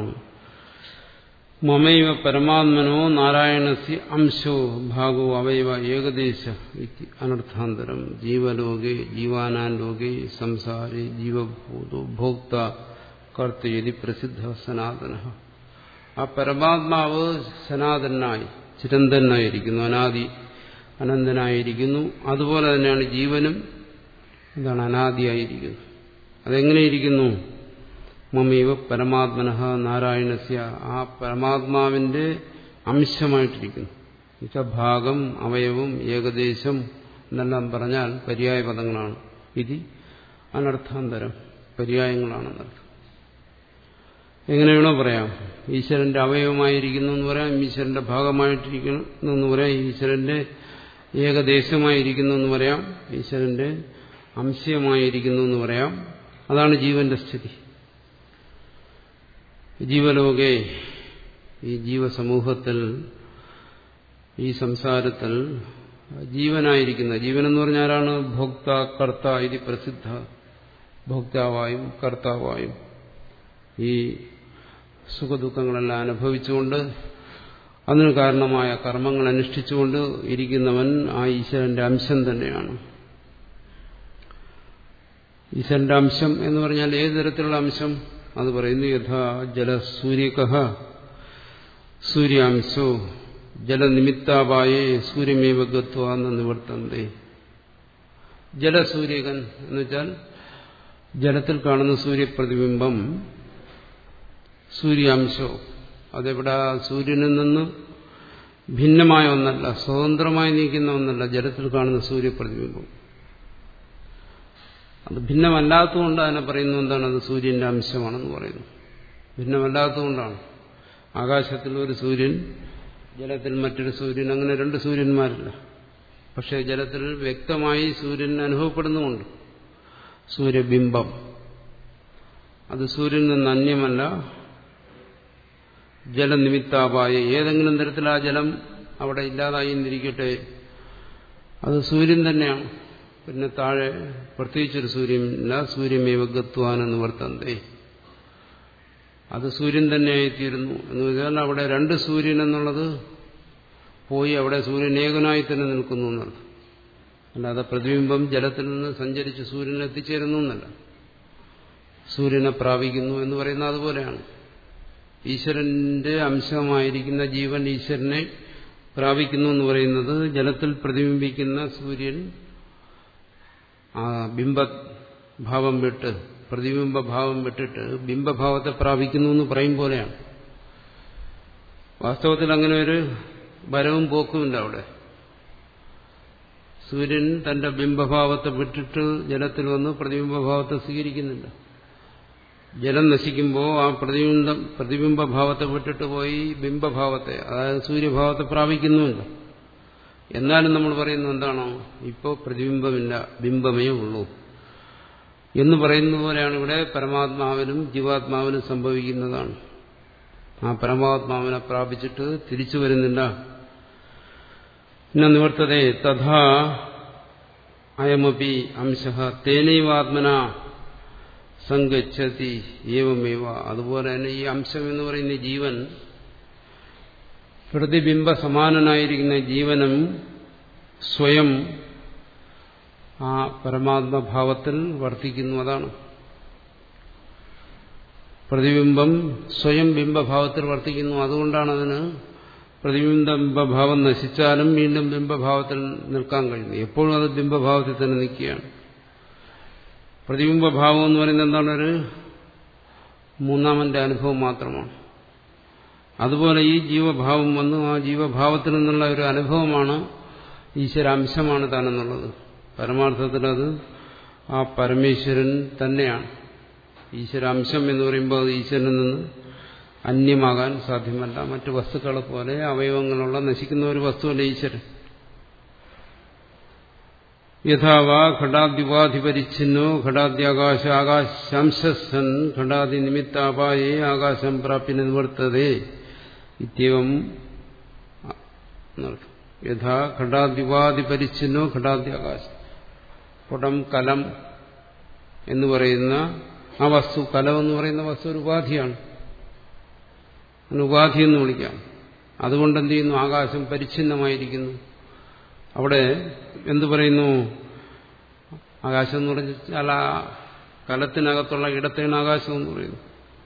മമൈവ പരമാത്മനോ നാരായണസ്യ അംശോ ഭാഗോ അവയവ ഏകദേശ അനർത്ഥാന്തരം ജീവലോകെ ജീവാനാൻ ലോകെ സംസാരെ ജീവഭൂതോ ഭോക്ത കർത്തയതി പ്രസിദ്ധ സനാതന ആ പരമാത്മാവ് സനാതനായി ചിരന്തനായിരിക്കുന്നു അനാദി അനന്തനായിരിക്കുന്നു അതുപോലെ തന്നെയാണ് ജീവനും എന്താണ് അനാദിയായിരിക്കുന്നു അതെങ്ങനെയിരിക്കുന്നു മമീവ പരമാത്മന നാരായണസ്യ ആ പരമാത്മാവിന്റെ അംശമായിട്ടിരിക്കുന്നു എന്നുവെച്ചാൽ ഭാഗം അവയവം ഏകദേശം എന്നെല്ലാം പറഞ്ഞാൽ പര്യായ പദങ്ങളാണ് ഇത് അനർത്ഥാന്തരം പര്യായങ്ങളാണെന്നർത്ഥം എങ്ങനെ വേണോ പറയാം ഈശ്വരന്റെ അവയവമായിരിക്കുന്നു എന്ന് പറയാം ഈശ്വരന്റെ ഭാഗമായിട്ടിരിക്കുന്നു എന്ന് പറയാം ഈശ്വരന്റെ ഏകദേശമായിരിക്കുന്നു എന്ന് പറയാം ഈശ്വരന്റെ അംശമായിരിക്കുന്നു എന്ന് പറയാം അതാണ് ജീവന്റെ സ്ഥിതി ജീവലോകെ ഈ ജീവസമൂഹത്തിൽ ഈ സംസാരത്തിൽ ജീവനായിരിക്കുന്ന ജീവൻ എന്ന് പറഞ്ഞാൽ ആരാണ് ഭോക്ത കർത്ത ഇത് പ്രസിദ്ധ ഭോക്താവായും കർത്താവായും ഈ സുഖദുഃഖങ്ങളെല്ലാം അനുഭവിച്ചുകൊണ്ട് അതിന് കാരണമായ കർമ്മങ്ങൾ അനുഷ്ഠിച്ചുകൊണ്ട് ഇരിക്കുന്നവൻ ആ ഈശ്വരന്റെ അംശം തന്നെയാണ് ഈശ്വരന്റെ അംശം എന്ന് പറഞ്ഞാൽ ഏത് തരത്തിലുള്ള അംശം അത് പറയുന്നു യഥാ ജലസൂര്യക സൂര്യാംശോ ജലനിമിത്താപായേ സൂര്യമേവ ഗത്വ എന്ന് നിവർത്തന്തേ ജലസൂര്യകൻ എന്ന് വെച്ചാൽ ജലത്തിൽ കാണുന്ന സൂര്യപ്രതിബിംബം സൂര്യാംശോ അതെവിടെ സൂര്യനിൽ നിന്ന് ഭിന്നമായ ഒന്നല്ല സ്വതന്ത്രമായി നീക്കുന്ന ഒന്നല്ല ജലത്തിൽ കാണുന്ന സൂര്യപ്രതിബിംബം അത് ഭിന്നമല്ലാത്തതുകൊണ്ട് അതിനെ പറയുന്നു എന്താണ് അത് സൂര്യന്റെ അംശമാണെന്ന് പറയുന്നു ഭിന്നമല്ലാത്തതുകൊണ്ടാണ് ആകാശത്തിൽ ഒരു സൂര്യൻ ജലത്തിൽ മറ്റൊരു സൂര്യൻ അങ്ങനെ രണ്ട് സൂര്യന്മാരില്ല പക്ഷേ ജലത്തിൽ വ്യക്തമായി സൂര്യൻ അനുഭവപ്പെടുന്നുമുണ്ട് സൂര്യബിംബം അത് സൂര്യനിൽ നിന്ന് അന്യമല്ല ജലനിമിത്താപായ ഏതെങ്കിലും തരത്തിൽ ആ ജലം അവിടെ ഇല്ലാതായി എന്നിരിക്കട്ടെ അത് സൂര്യൻ തന്നെയാണ് പിന്നെ താഴെ പ്രത്യേകിച്ചൊരു സൂര്യനില്ല സൂര്യമേവ ഗത്വാനെന്ന് വർത്തന്തേ അത് സൂര്യൻ തന്നെയായിത്തീരുന്നു എന്ന് വെച്ചാൽ അവിടെ രണ്ട് സൂര്യൻ എന്നുള്ളത് പോയി അവിടെ സൂര്യൻ ഏകനായി തന്നെ നിൽക്കുന്നു എന്നർത്ഥം അല്ലാതെ പ്രതിബിംബം ജലത്തിൽ നിന്ന് സഞ്ചരിച്ച് സൂര്യനിൽ എത്തിച്ചേരുന്നു എന്നല്ല സൂര്യനെ പ്രാപിക്കുന്നു എന്ന് പറയുന്നത് അതുപോലെയാണ് ഈശ്വരന്റെ അംശമായിരിക്കുന്ന ജീവൻ ഈശ്വരനെ പ്രാപിക്കുന്നു എന്ന് പറയുന്നത് ജലത്തിൽ പ്രതിബിംബിക്കുന്ന സൂര്യൻ ആ ബിംബഭാവം വിട്ട് പ്രതിബിംബഭാവം വിട്ടിട്ട് ബിംബഭാവത്തെ പ്രാപിക്കുന്നു എന്ന് പറയും പോലെയാണ് വാസ്തവത്തിൽ അങ്ങനെ ഒരു വരവും പോക്കുമില്ല അവിടെ സൂര്യൻ തന്റെ ബിംബഭാവത്തെ വിട്ടിട്ട് ജലത്തിൽ വന്ന് പ്രതിബിംബഭാവത്തെ സ്വീകരിക്കുന്നില്ല ജലം നശിക്കുമ്പോൾ ആ പ്രതിബിംബ പ്രതിബിംബഭാവത്തെ വിട്ടിട്ട് പോയി ബിംബഭാവത്തെ അതായത് സൂര്യഭാവത്തെ പ്രാപിക്കുന്നുമില്ല എന്നാലും നമ്മൾ പറയുന്നത് എന്താണോ ഇപ്പോൾ പ്രതിബിംബമില്ല ബിംബമേ ഉള്ളൂ എന്ന് പറയുന്ന പോലെയാണ് ഇവിടെ പരമാത്മാവിനും ജീവാത്മാവിനും സംഭവിക്കുന്നതാണ് ആ പരമാത്മാവിനെ പ്രാപിച്ചിട്ട് തിരിച്ചു വരുന്നില്ല പിന്നെ നിവർത്തതേ തഥാ അയമപി അംശ തേനൈവാത്മന സങ്കച്ചതി ഏവമേവ അതുപോലെ തന്നെ ഈ അംശം എന്ന് പറയുന്ന ജീവൻ പ്രതിബിംബ സമാനനായിരിക്കുന്ന ജീവനും സ്വയം ആ പരമാത്മഭാവത്തിൽ വർത്തിക്കുന്നു അതാണ് പ്രതിബിംബം സ്വയം ബിംബഭാവത്തിൽ വർത്തിക്കുന്നു അതുകൊണ്ടാണ് അതിന് പ്രതിബിംബ ബിംബഭാവം നശിച്ചാലും വീണ്ടും ബിംബഭാവത്തിൽ നിൽക്കാൻ കഴിയുന്നു എപ്പോഴും അത് ബിംബഭാവത്തിൽ തന്നെ നിൽക്കുകയാണ് പ്രതിബിംബഭാവം എന്ന് പറയുന്നത് എന്താണ് ഒരു മൂന്നാമന്റെ അനുഭവം മാത്രമാണ് അതുപോലെ ഈ ജീവഭാവം വന്നു ആ ജീവഭാവത്തിൽ നിന്നുള്ള ഒരു അനുഭവമാണ് ഈശ്വരാംശമാണ് താനെന്നുള്ളത് പരമാർത്ഥത്തിൽ അത് ആ പരമേശ്വരൻ തന്നെയാണ് ഈശ്വരാംശം എന്ന് പറയുമ്പോൾ അത് ഈശ്വരനിൽ നിന്ന് അന്യമാകാൻ സാധ്യമല്ല മറ്റു വസ്തുക്കളെ പോലെ അവയവങ്ങളുള്ള നശിക്കുന്ന ഒരു വസ്തുവല്ല ഈശ്വരൻ യഥാവാ ഘടാദ്യുപാധിപരിച്ഛിന്നോ ഘടാദ്യാകാശ ആകാശാംശൻ ഘടാദി നിമിത്താപായേ ആകാശം പ്രാപ്തി നിവർത്തതേ ഇത്യവം യഥാ ഘടാദ്യുപാധിപരിച്ഛിന്നോ ഘടാദ്യാകാശം കുടം കലം എന്ന് പറയുന്ന ആ വസ്തു കലം എന്ന് പറയുന്ന വസ്തു ഒരു ഉപാധിയാണ് അതിന് ഉപാധി എന്ന് വിളിക്കാം അതുകൊണ്ട് എന്ത് ചെയ്യുന്നു ആകാശം പരിച്ഛിന്നമായിരിക്കുന്നു അവിടെ എന്തു പറയുന്നു ആകാശം എന്ന് പറഞ്ഞാൽ ആ കലത്തിനകത്തുള്ള ഇടത്തെയാണ് ആകാശം എന്ന് പറയുന്നു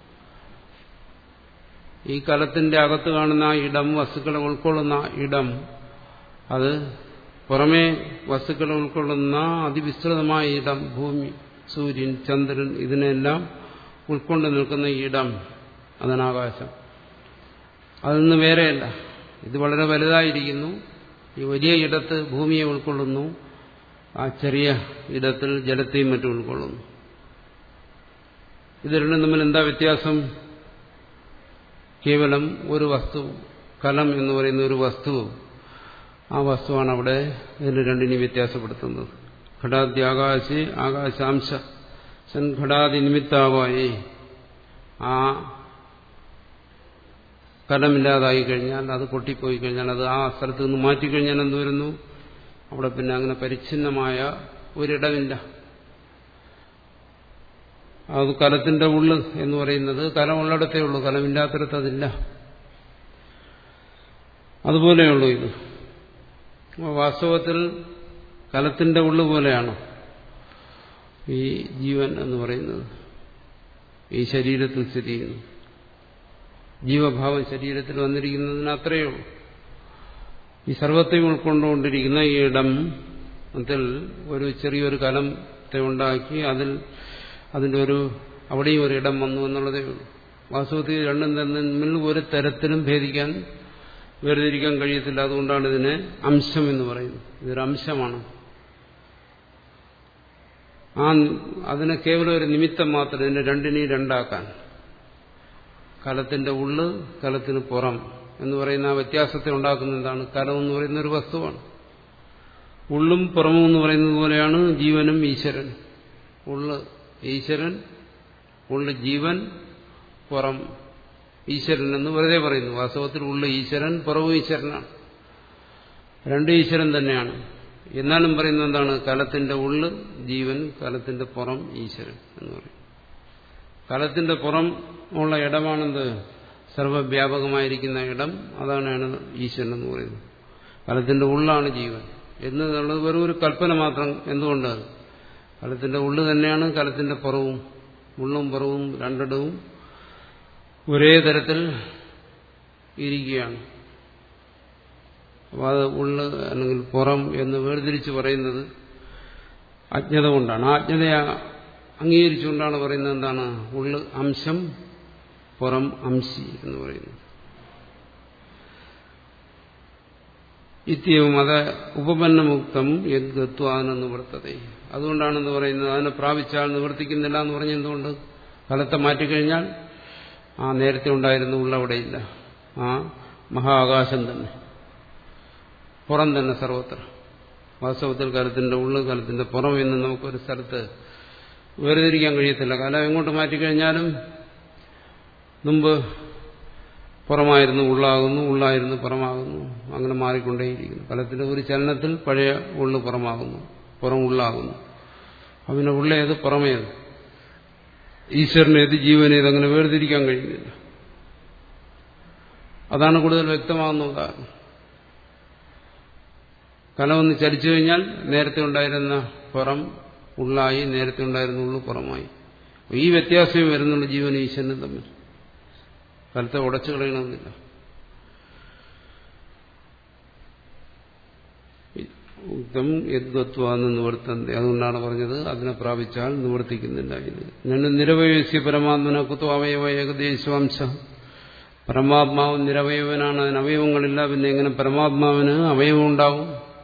ഈ കലത്തിന്റെ അകത്ത് കാണുന്ന ആ ഇടം വസ്തുക്കളെ ഉൾക്കൊള്ളുന്ന ഇടം അത് പുറമേ വസ്തുക്കളെ ഉൾക്കൊള്ളുന്ന അതിവിസ്തൃതമായ ഇടം ഭൂമി സൂര്യൻ ചന്ദ്രൻ ഇതിനെല്ലാം ഉൾക്കൊണ്ട് നിൽക്കുന്ന ഇടം അതാണ് ആകാശം അതിൽ നിന്ന് വേറെയല്ല ഇത് വളരെ വലുതായിരിക്കുന്നു ഈ വലിയ ഇടത്ത് ഭൂമിയെ ഉൾക്കൊള്ളുന്നു ആ ചെറിയ ഇടത്തിൽ ജലത്തെയും മറ്റും ഉൾക്കൊള്ളുന്നു ഇത് രണ്ടും തമ്മിൽ എന്താ വ്യത്യാസം കേവലം ഒരു വസ്തു കലം എന്ന് പറയുന്ന ഒരു വസ്തു ആ വസ്തുവാണ് അവിടെ ഇതിന് രണ്ടിനെയും വ്യത്യാസപ്പെടുത്തുന്നത് ഘടാദ്യാകാശി ആകാശാംശ ഘടാദി നിമിത്താവായി ആ കലമില്ലാതായി കഴിഞ്ഞാൽ അത് പൊട്ടിപ്പോയി കഴിഞ്ഞാൽ അത് ആ സ്ഥലത്ത് നിന്ന് മാറ്റിക്കഴിഞ്ഞാൽ എന്ത് വരുന്നു അവിടെ പിന്നെ അങ്ങനെ പരിച്ഛിന്നമായ ഒരിടമില്ല അത് കലത്തിന്റെ ഉള്ള് എന്ന് പറയുന്നത് കലമുള്ളിടത്തേ ഉള്ളൂ കലമില്ലാത്തിടത്ത് അതില്ല അതുപോലെയുള്ളൂ ഇത് വാസ്തവത്തിൽ കലത്തിന്റെ ഉള്ളു പോലെയാണ് ഈ ജീവൻ എന്ന് പറയുന്നത് ഈ ശരീരത്തിൽ സ്ഥിതി ചെയ്യുന്നു ജീവഭാവം ശരീരത്തിൽ വന്നിരിക്കുന്നതിന് അത്രയേ ഉള്ളൂ ഈ സർവത്തെയും ഉൾക്കൊണ്ടുകൊണ്ടിരിക്കുന്ന ഈ ഇടം അതിൽ ഒരു ചെറിയൊരു കലത്തെ ഉണ്ടാക്കി അതിൽ അതിൻ്റെ ഒരു അവിടെയും ഒരു ഇടം വന്നു എന്നുള്ളതേ ഉള്ളൂ വാസ്തവത്തിൽ രണ്ടും തമ്മിൽ ഒരു തരത്തിലും ഭേദിക്കാൻ വേർതിരിക്കാൻ കഴിയത്തില്ല അതുകൊണ്ടാണ് ഇതിനെ അംശം എന്ന് പറയുന്നത് ഇതൊരു അംശമാണ് ആ അതിനെ കേവലം ഒരു നിമിത്തം മാത്രം ഇതിനെ രണ്ടിനെയും രണ്ടാക്കാൻ കലത്തിന്റെ ഉള്ള് കലത്തിന് പുറം എന്ന് പറയുന്ന ആ വ്യത്യാസത്തെ ഉണ്ടാക്കുന്ന എന്താണ് കലം എന്ന് പറയുന്ന ഒരു വസ്തുവാണ് ഉള്ളും പുറമും എന്ന് പറയുന്നത് പോലെയാണ് ജീവനും ഈശ്വരനും ഉള്ള് ഈശ്വരൻ ഉള്ള് ജീവൻ പുറം ഈശ്വരൻ എന്ന് വെറുതെ പറയുന്നു വാസ്തവത്തിൽ ഉള്ള ഈശ്വരൻ പുറവും ഈശ്വരനാണ് രണ്ട് ഈശ്വരൻ തന്നെയാണ് എന്നാലും പറയുന്നത് എന്താണ് കലത്തിന്റെ ഉള്ള് ജീവൻ കലത്തിന്റെ പുറം ഈശ്വരൻ എന്ന് പറയും കലത്തിന്റെ പുറം ഉള്ള ഇടമാണെന്ത് സർവവ്യാപകമായിരിക്കുന്ന ഇടം അതാണ് ഈശ്വരൻ എന്ന് പറയുന്നത് കലത്തിന്റെ ഉള്ളാണ് ജീവൻ എന്നുള്ളത് വെറും ഒരു കൽപ്പന മാത്രം എന്തുകൊണ്ട് കലത്തിന്റെ ഉള്ളു തന്നെയാണ് കലത്തിന്റെ പുറവും ഉള്ളും പുറവും രണ്ടിടവും ഒരേ തരത്തിൽ ഇരിക്കുകയാണ് അപ്പോൾ അത് ഉള്ള് അല്ലെങ്കിൽ പുറം എന്ന് വേർതിരിച്ച് പറയുന്നത് അജ്ഞത കൊണ്ടാണ് ആ അജ്ഞതയെ അംഗീകരിച്ചുകൊണ്ടാണ് പറയുന്നത് എന്താണ് ഉള്ള് അംശം പുറം അംശി എന്ന് പറയുന്നത് ഇത്യവും അത് ഉപപന്നമുക്തം യദ്ഗത്വാനെന്ന് വർത്തതേ അതുകൊണ്ടാണെന്ന് പറയുന്നത് അതിനെ പ്രാപിച്ചാൽ നിവർത്തിക്കുന്നില്ല എന്ന് പറഞ്ഞ എന്തുകൊണ്ട് ഫലത്തെ മാറ്റിക്കഴിഞ്ഞാൽ ആ നേരത്തെ ഉണ്ടായിരുന്ന ഉള്ളവിടെയില്ല ആ മഹാകാശം തന്നെ പുറം തന്നെ സർവത്ര വാസ്തവത്തിൽ കലത്തിന്റെ ഉള്ളു കലത്തിന്റെ പുറം എന്ന് നമുക്കൊരു സ്ഥലത്ത് വേർതിരിക്കാൻ കഴിയത്തില്ല കലം എങ്ങോട്ട് മാറ്റിക്കഴിഞ്ഞാലും മുമ്പ് പുറമായിരുന്നു ഉള്ളാകുന്നു ഉള്ളായിരുന്നു പുറമാകുന്നു അങ്ങനെ മാറിക്കൊണ്ടേയിരിക്കുന്നു കലത്തിന്റെ ഒരു ചലനത്തിൽ പഴയ ഉള്ളു പുറമാകുന്നു പുറം ഉള്ളാകുന്നു അവന് ഉള്ളേത് പുറമേത് ഈശ്വരനേത് ജീവനേത് അങ്ങനെ വേർതിരിക്കാൻ കഴിയുന്നില്ല അതാണ് കൂടുതൽ വ്യക്തമാകുന്ന ഉദാഹരണം കലമൊന്ന് ചലിച്ചു കഴിഞ്ഞാൽ നേരത്തെ ഉണ്ടായിരുന്ന പുറം ഉള്ളായി നേരത്തെ ഉണ്ടായിരുന്ന ഉള്ളു പുറമായി ഈ വ്യത്യാസമേ വരുന്നുള്ളൂ ജീവനും ഈശ്വരനും തമ്മിൽ കലത്തെ ഉടച്ചു കളയണമെന്നില്ല ഉക്തം യദ്വത്വാന്ന് നിവർത്തന്തി അതുകൊണ്ടാണ് പറഞ്ഞത് അതിനെ പ്രാപിച്ചാൽ നിവർത്തിക്കുന്നില്ല ഇത് ഞാൻ നിരവയസ്യ പരമാത്മന കുത്വ അവയവ ഏകദേശവംശ പരമാത്മാവ് നിരവയവനാണ് അതിന് അവയവങ്ങളില്ല പിന്നെ എങ്ങനെ പരമാത്മാവിന് അവയവം ഉണ്ടാവും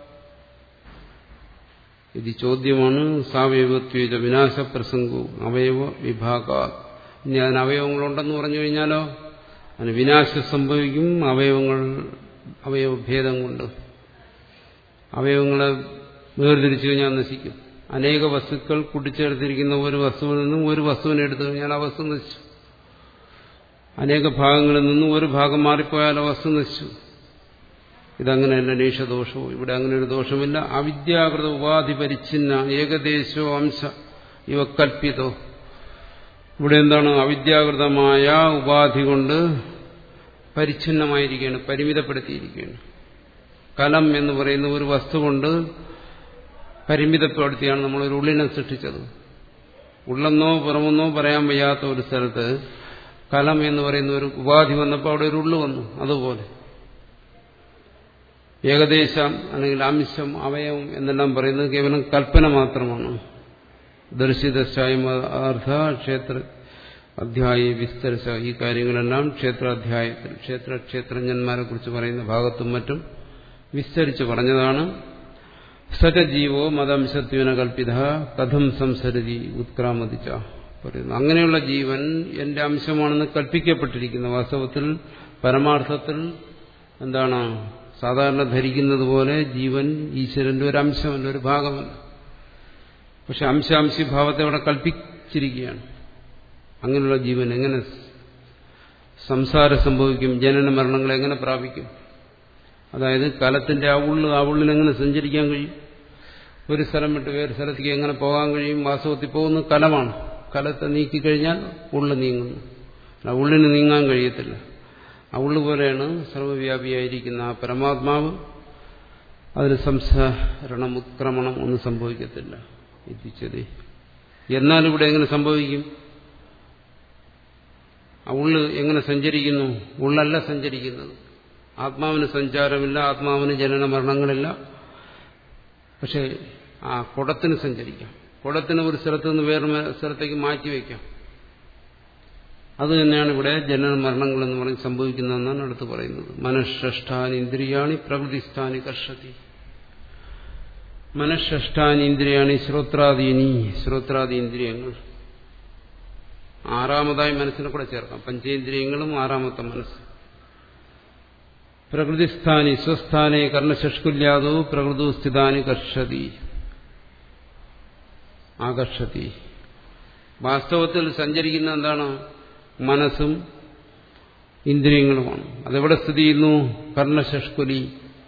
ഇത് ചോദ്യമാണ് സാവയവത്വേജ വിനാശപ്രസംഗവും അവയവ വിഭാഗ ഇനി അതിന് അവയവങ്ങളുണ്ടെന്ന് പറഞ്ഞു കഴിഞ്ഞാലോ അതിന് വിനാശം സംഭവിക്കും അവയവങ്ങൾ അവയവഭേദം കൊണ്ട് അവയവങ്ങളെ വേർതിരിച്ചു കഴിഞ്ഞാൽ നശിക്കും അനേക വസ്തുക്കൾ കൂട്ടിച്ചേർത്തിരിക്കുന്ന ഒരു വസ്തുവിൽ നിന്നും ഒരു വസ്തുവിനെ എടുത്തു കഴിഞ്ഞാൽ ആ വസ്തു നശിച്ചു അനേക ഭാഗങ്ങളിൽ നിന്നും ഒരു ഭാഗം മാറിപ്പോയാൽ ആ വസ്തു നശിച്ചു ഇതങ്ങനെയല്ല നീഷദോഷവും ഇവിടെ അങ്ങനെ ഒരു ദോഷമില്ല അവിദ്യാകൃത ഉപാധി പരിച്ഛിന്ന ഏകദേശോ അംശ ഇവ കൽപ്പിതോ ഇവിടെ എന്താണ് അവിദ്യാകൃതമായ ഉപാധി കൊണ്ട് പരിച്ഛിന്നമായിരിക്കുകയാണ് പരിമിതപ്പെടുത്തിയിരിക്കുകയാണ് കലം എന്ന് പറയുന്ന ഒരു വസ്തു കൊണ്ട് പരിമിതപ്പെടുത്തിയാണ് നമ്മൾ ഒരു ഉള്ളിനെ സൃഷ്ടിച്ചത് ഉള്ളെന്നോ പുറമെന്നോ പറയാൻ വയ്യാത്ത ഒരു സ്ഥലത്ത് കലം എന്ന് പറയുന്ന ഒരു ഉപാധി വന്നപ്പോൾ അവിടെ ഒരു ഉള്ളു വന്നു അതുപോലെ ഏകദേശം അല്ലെങ്കിൽ അംശം അവയവം എന്നെല്ലാം പറയുന്നത് കേവലം കൽപ്പന മാത്രമാണ് ദർശിതശായ അർത്ഥ ക്ഷേത്ര അധ്യായ വിസ്തരിച്ച ഈ കാര്യങ്ങളെല്ലാം ക്ഷേത്രാധ്യായത്തിൽ ക്ഷേത്ര ക്ഷേത്രജ്ഞന്മാരെ കുറിച്ച് പറയുന്ന ഭാഗത്തും മറ്റും വിസ്തരിച്ച് പറഞ്ഞതാണ് സജീവോ മതംശത്വന കൽപ്പിത കഥം സംസരതി ഉത്ക്രാമതിച്ച പറയുന്നു അങ്ങനെയുള്ള ജീവൻ എന്റെ അംശമാണെന്ന് കൽപ്പിക്കപ്പെട്ടിരിക്കുന്ന വാസ്തവത്തിൽ പരമാർത്ഥത്തിൽ എന്താണ് സാധാരണ ധരിക്കുന്നത് പോലെ ജീവൻ ഈശ്വരന്റെ ഒരു അംശമല്ല ഒരു ഭാഗമല്ല പക്ഷെ അംശാംശി ഭാവത്തെ അവിടെ കൽപ്പിച്ചിരിക്കുകയാണ് അങ്ങനെയുള്ള ജീവൻ എങ്ങനെ സംസാരം സംഭവിക്കും ജനന മരണങ്ങൾ എങ്ങനെ പ്രാപിക്കും അതായത് കലത്തിന്റെ ആ ഉള്ളു ആ ഉള്ളിൽ എങ്ങനെ സഞ്ചരിക്കാൻ കഴിയും ഒരു സ്ഥലം വിട്ട് വേറെ സ്ഥലത്തേക്ക് എങ്ങനെ പോകാൻ കഴിയും വാസ്തവത്തിൽ പോകുന്നത് കലമാണ് സ്ഥലത്തെ നീക്കിക്കഴിഞ്ഞാൽ ഉള്ളു നീങ്ങുന്നു അല്ല ഉള്ളിന് നീങ്ങാൻ കഴിയത്തില്ല ആ ഉള്ളു പോലെയാണ് സർവവ്യാപിയായിരിക്കുന്ന ആ പരമാത്മാവ് അതിന് സംസരണം ഉത്ക്രമണം ഒന്നും സംഭവിക്കത്തില്ല എത്തിച്ചത് എന്നാൽ ഇവിടെ എങ്ങനെ സംഭവിക്കും ആ ഉള്ള് എങ്ങനെ സഞ്ചരിക്കുന്നു ഉള്ളല്ല സഞ്ചരിക്കുന്നത് ആത്മാവിന് സഞ്ചാരമില്ല ആത്മാവിന് ജനന മരണങ്ങളില്ല പക്ഷെ ആ കുടത്തിന് സഞ്ചരിക്കാം കുടത്തിന് ഒരു സ്ഥലത്ത് നിന്ന് വേറെ സ്ഥലത്തേക്ക് മാറ്റിവെക്കാം അത് തന്നെയാണ് ഇവിടെ ജനന മരണങ്ങൾ എന്ന് പറഞ്ഞ് സംഭവിക്കുന്നതെന്നാണ് അടുത്ത് പറയുന്നത് മനഃഷ്ഠാനി ഇന്ദ്രിയാണി പ്രകൃതിസ്ഥാനി കർഷതി മനഃഷ്ഠാനി ഇന്ദ്രിയാണി ശ്രോത്രാദീനി ശ്രോത്രാദി ഇന്ദ്രിയങ്ങൾ ആറാമതായി മനസ്സിനെ കൂടെ ചേർക്കാം പഞ്ചേന്ദ്രിയങ്ങളും ആറാമത്തെ മനസ്സ് പ്രകൃതിസ്ഥാനി സ്വസ്ഥാനെ കർണശഷ്കുല്യാദോ പ്രകൃതു സ്ഥിതാനി കർഷതി ആകർഷതി വാസ്തവത്തിൽ സഞ്ചരിക്കുന്ന എന്താണ് മനസ്സും ഇന്ദ്രിയങ്ങളുമാണ് അതെവിടെ സ്ഥിതി ചെയ്യുന്നു കർണശഷ്കുലി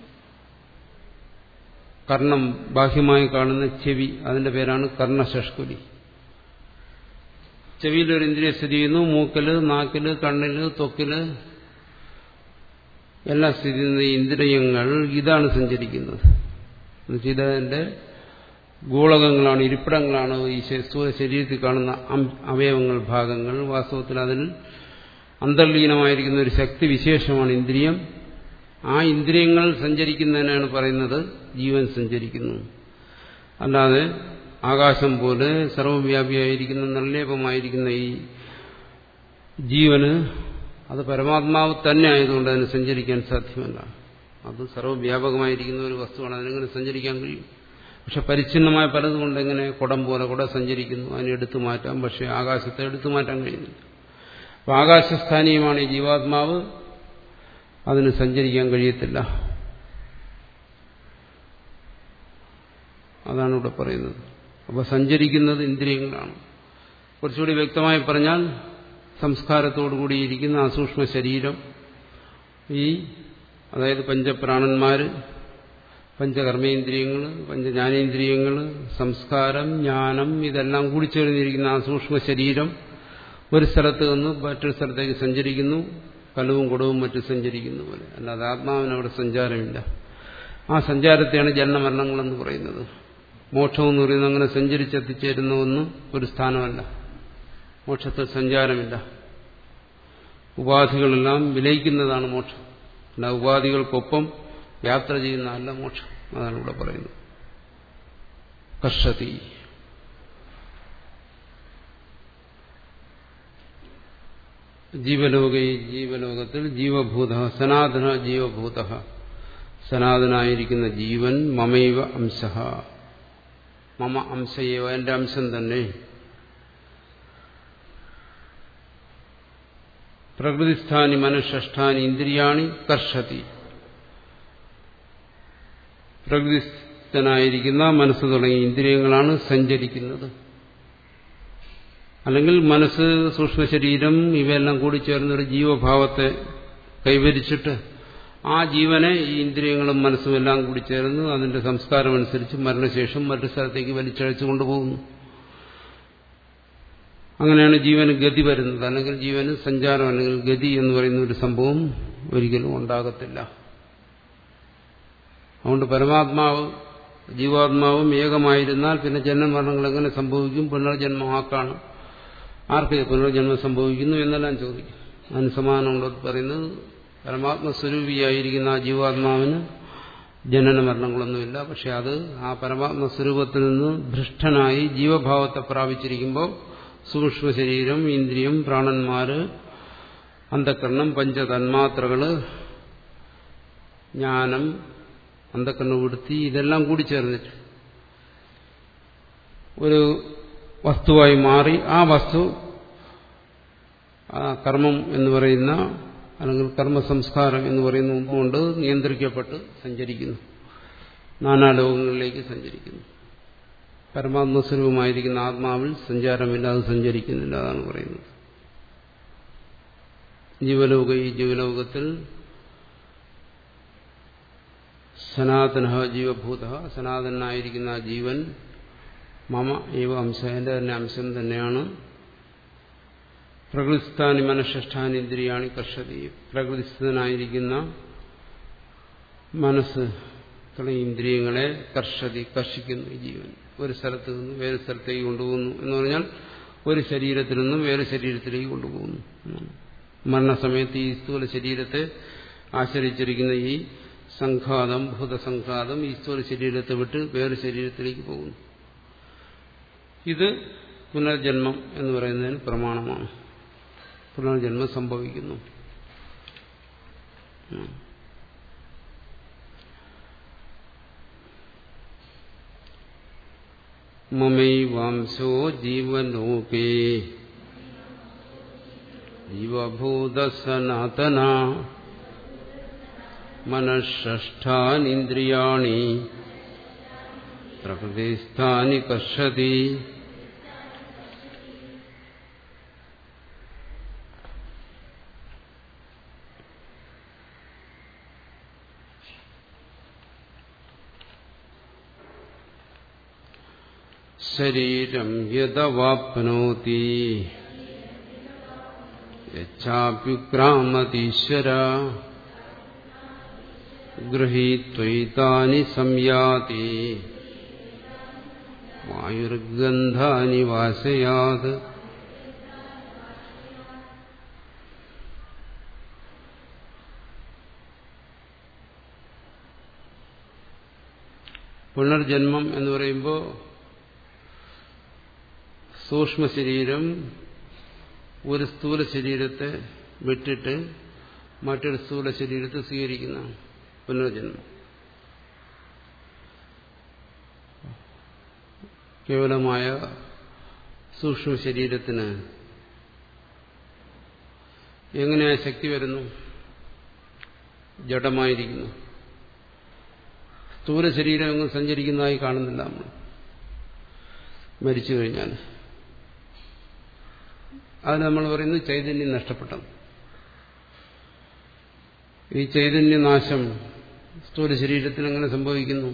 കർണം ബാഹ്യമായി കാണുന്ന ചെവി അതിന്റെ പേരാണ് കർണശഷ്കുലി ചെവിയിലൊരു ഇന്ദ്രിയ സ്ഥിതി ചെയ്യുന്നു മൂക്കില് നാക്കില് കണ്ണില് ത്വക്കില് എല്ലാം സ്ഥിതി ചെയ്യുന്ന ഇന്ദ്രിയങ്ങൾ ഇതാണ് സഞ്ചരിക്കുന്നത് ഇതിന്റെ ഗോളകങ്ങളാണ് ഇരിപ്പിടങ്ങളാണ് ഈ സ്ഥൂല ശരീരത്തിൽ കാണുന്ന അവയവങ്ങൾ ഭാഗങ്ങൾ വാസ്തവത്തിൽ അതിൽ അന്തർലീനമായിരിക്കുന്ന ഒരു ശക്തി വിശേഷമാണ് ഇന്ദ്രിയം ആ ഇന്ദ്രിയങ്ങൾ സഞ്ചരിക്കുന്നതിനാണ് പറയുന്നത് ജീവൻ സഞ്ചരിക്കുന്നു അല്ലാതെ ആകാശം പോലെ സർവവ്യാപിയായിരിക്കുന്ന നിർലേപമായിരിക്കുന്ന ഈ ജീവന് അത് പരമാത്മാവ് തന്നെ ആയതുകൊണ്ട് അതിന് സഞ്ചരിക്കാൻ സാധ്യമല്ല അത് സർവ്വവ്യാപകമായിരിക്കുന്ന ഒരു വസ്തുവാണ് അതിനെങ്ങനെ സഞ്ചരിക്കാൻ കഴിയും പക്ഷെ പരിച്ഛിന്നമായ പലതുകൊണ്ട് എങ്ങനെ കുടം പോലെ കുട സഞ്ചരിക്കുന്നു അതിനെ എടുത്തു മാറ്റാം പക്ഷെ ആകാശത്തെ എടുത്തു മാറ്റാൻ കഴിയുന്നില്ല അപ്പൊ ആകാശസ്ഥാനീയമാണ് ഈ ജീവാത്മാവ് അതിന് സഞ്ചരിക്കാൻ കഴിയത്തില്ല അതാണ് ഇവിടെ പറയുന്നത് അപ്പോൾ സഞ്ചരിക്കുന്നത് ഇന്ദ്രിയങ്ങളാണ് കുറച്ചുകൂടി വ്യക്തമായി പറഞ്ഞാൽ സംസ്കാരത്തോടുകൂടിയിരിക്കുന്ന അസൂക്ഷ്മ ശരീരം ഈ അതായത് പഞ്ചപ്രാണന്മാര് പഞ്ചകർമ്മേന്ദ്രിയങ്ങൾ പഞ്ചജ്ഞാനേന്ദ്രിയങ്ങൾ സംസ്കാരം ജ്ഞാനം ഇതെല്ലാം കൂടി ചേർന്നിരിക്കുന്ന ആ സൂക്ഷ്മ ശരീരം ഒരു സ്ഥലത്ത് നിന്ന് മറ്റൊരു സ്ഥലത്തേക്ക് സഞ്ചരിക്കുന്നു കലവും കുടവും മറ്റും സഞ്ചരിക്കുന്ന പോലെ അല്ലാതെ ആത്മാവിന് അവിടെ സഞ്ചാരമില്ല ആ സഞ്ചാരത്തെയാണ് ജന്മമരണങ്ങളെന്ന് പറയുന്നത് മോക്ഷം എന്ന് പറയുന്നത് അങ്ങനെ സഞ്ചരിച്ചെത്തിച്ചേരുന്ന ഒന്നും ഒരു സ്ഥാനമല്ല മോക്ഷത്തിൽ സഞ്ചാരമില്ല ഉപാധികളെല്ലാം വിലയിക്കുന്നതാണ് മോക്ഷം അല്ല ഉപാധികൾക്കൊപ്പം യാത്ര ചെയ്യുന്ന അല്ല മോക്ഷം അതാണ് ഇവിടെ പറയുന്നത് കർഷതി ജീവലോക ജീവലോകത്തിൽ ജീവഭൂത സനാതന ജീവഭൂത സനാതനായിരിക്കുന്ന ജീവൻ മമൈവ അംശ മമ അംശയേവ എന്റെ അംശം തന്നെ പ്രകൃതിസ്ഥാനി മനുഷ്യഷ്ടാനി ഇന്ദ്രിയാണി കർഷതി പ്രകൃതിസ്ഥനായിരിക്കുന്ന മനസ്സ് തുടങ്ങിയ ഇന്ദ്രിയങ്ങളാണ് സഞ്ചരിക്കുന്നത് അല്ലെങ്കിൽ മനസ്സ് സൂക്ഷ്മ ശരീരം ഇവയെല്ലാം കൂടി ചേർന്നൊരു ജീവഭാവത്തെ കൈവരിച്ചിട്ട് ആ ജീവനെ ഈ ഇന്ദ്രിയങ്ങളും മനസ്സും എല്ലാം കൂടി ചേർന്ന് അതിന്റെ സംസ്കാരം അനുസരിച്ച് മരണശേഷം മറ്റു സ്ഥലത്തേക്ക് വലിച്ചഴച്ചു കൊണ്ടുപോകുന്നു അങ്ങനെയാണ് ജീവന് ഗതി വരുന്നത് അല്ലെങ്കിൽ ജീവന് സഞ്ചാരം അല്ലെങ്കിൽ ഗതി എന്ന് പറയുന്ന ഒരു സംഭവം ഒരിക്കലും ഉണ്ടാകത്തില്ല അതുകൊണ്ട് പരമാത്മാവ് ജീവാത്മാവും ഏകമായിരുന്നാൽ പിന്നെ ജന്മമരണങ്ങൾ എങ്ങനെ സംഭവിക്കും പുനർജന്മം ആക്കാണ് ആർക്ക് പുനർജന്മം സംഭവിക്കുന്നു എന്നെല്ലാം ചോദിക്കും അതിന് സമാനമുള്ളത് പറയുന്നത് പരമാത്മസ്വരൂപിയായിരിക്കുന്ന ആ ജീവാത്മാവിന് ജനന മരണങ്ങളൊന്നുമില്ല പക്ഷെ അത് ആ പരമാത്മസ്വരൂപത്തിൽ നിന്ന് ഭ്രഷ്ടനായി ജീവഭാവത്തെ പ്രാപിച്ചിരിക്കുമ്പോൾ സൂക്ഷ്മ ശരീരം ഇന്ദ്രിയം പ്രാണന്മാര് അന്ധക്കരണം പഞ്ചതന്മാത്രകള് ജ്ഞാനം അന്ധക്കണ്ണ വൃത്തി ഇതെല്ലാം കൂടി ചേർന്നിട്ട് ഒരു വസ്തുവായി മാറി ആ വസ്തു ആ കർമ്മം എന്ന് പറയുന്ന അല്ലെങ്കിൽ കർമ്മസംസ്കാരം എന്ന് പറയുന്ന ഒന്നുകൊണ്ട് നിയന്ത്രിക്കപ്പെട്ട് സഞ്ചരിക്കുന്നു നാനാലോകങ്ങളിലേക്ക് സഞ്ചരിക്കുന്നു പരമാത്മസ്വരൂപമായിരിക്കുന്ന ആത്മാവിൽ സഞ്ചാരമില്ലാതെ സഞ്ചരിക്കുന്നില്ല അതാണ് പറയുന്നത് ജീവലോക ഈ ജീവലോകത്തിൽ സനാതന ജീവഭൂത സനാതനായിരിക്കുന്ന ആ ജീവൻ മമ ഏവ അംശ എന്റെ തന്നെ അംശം തന്നെയാണ് പ്രകൃതിസ്ഥാനി മനഃഷ്ഠാനി ഇന്ദ്രിയാണി കർഷതി പ്രകൃതിസ്ഥനായിരിക്കുന്ന മനസ്സ് തുടങ്ങിയ ഇന്ദ്രിയങ്ങളെ കർഷതി കർഷിക്കുന്നു ഈ ജീവൻ ഒരു സ്ഥലത്ത് നിന്ന് വേറെ സ്ഥലത്തേക്ക് കൊണ്ടുപോകുന്നു എന്ന് പറഞ്ഞാൽ ഒരു ശരീരത്തിൽ നിന്നും വേറെ ശരീരത്തിലേക്ക് കൊണ്ടുപോകുന്നു മരണസമയത്ത് ഈ സ്ഥൂല ശരീരത്തെ ആശ്രയിച്ചിരിക്കുന്ന ഈ സംഘാതം ഭൂതസംഘാതം ഈ സ്ഥൂല ശരീരത്തെ വിട്ട് വേറെ ശരീരത്തിലേക്ക് പോകുന്നു ഇത് പുനർജന്മം എന്ന് പറയുന്നതിന് പ്രമാണമാണ് പുനർജന്മം സംഭവിക്കുന്നു മമൈവാംശോ ജീവലോകേ ജീവഭൂതസനാതന മനഃഷ്ഠാനിന്ദ്രിയാണി പ്രകൃതിസ്ഥാനി കർഷതി ശരീരം യദവാപ്നോതി യച്ഛാപ്യുക്രാമതീശ്വര ഗൃഹീത്വൈതാനി സംയാതി വായുർഗന്ധാനി വാസയാത് പുനർജന്മം എന്ന് പറയുമ്പോൾ സൂക്ഷ്മ ശരീരം ഒരു സ്ഥൂല ശരീരത്തെ വിട്ടിട്ട് മറ്റൊരു സ്ഥൂല ശരീരത്തെ സ്വീകരിക്കുന്ന പുനർജന്മം കേവലമായ സൂക്ഷ്മ ശരീരത്തിന് എങ്ങനെയാ ശക്തി വരുന്നു ജഡമായിരിക്കുന്നു സ്ഥൂല ശരീരം എങ്ങും സഞ്ചരിക്കുന്നതായി കാണുന്നില്ല നമ്മൾ മരിച്ചു കഴിഞ്ഞാൽ അത് നമ്മൾ പറയുന്നത് ചൈതന്യം നഷ്ടപ്പെട്ടത് ഈ ചൈതന്യനാശം സ്ഥൂല ശരീരത്തിന് എങ്ങനെ സംഭവിക്കുന്നു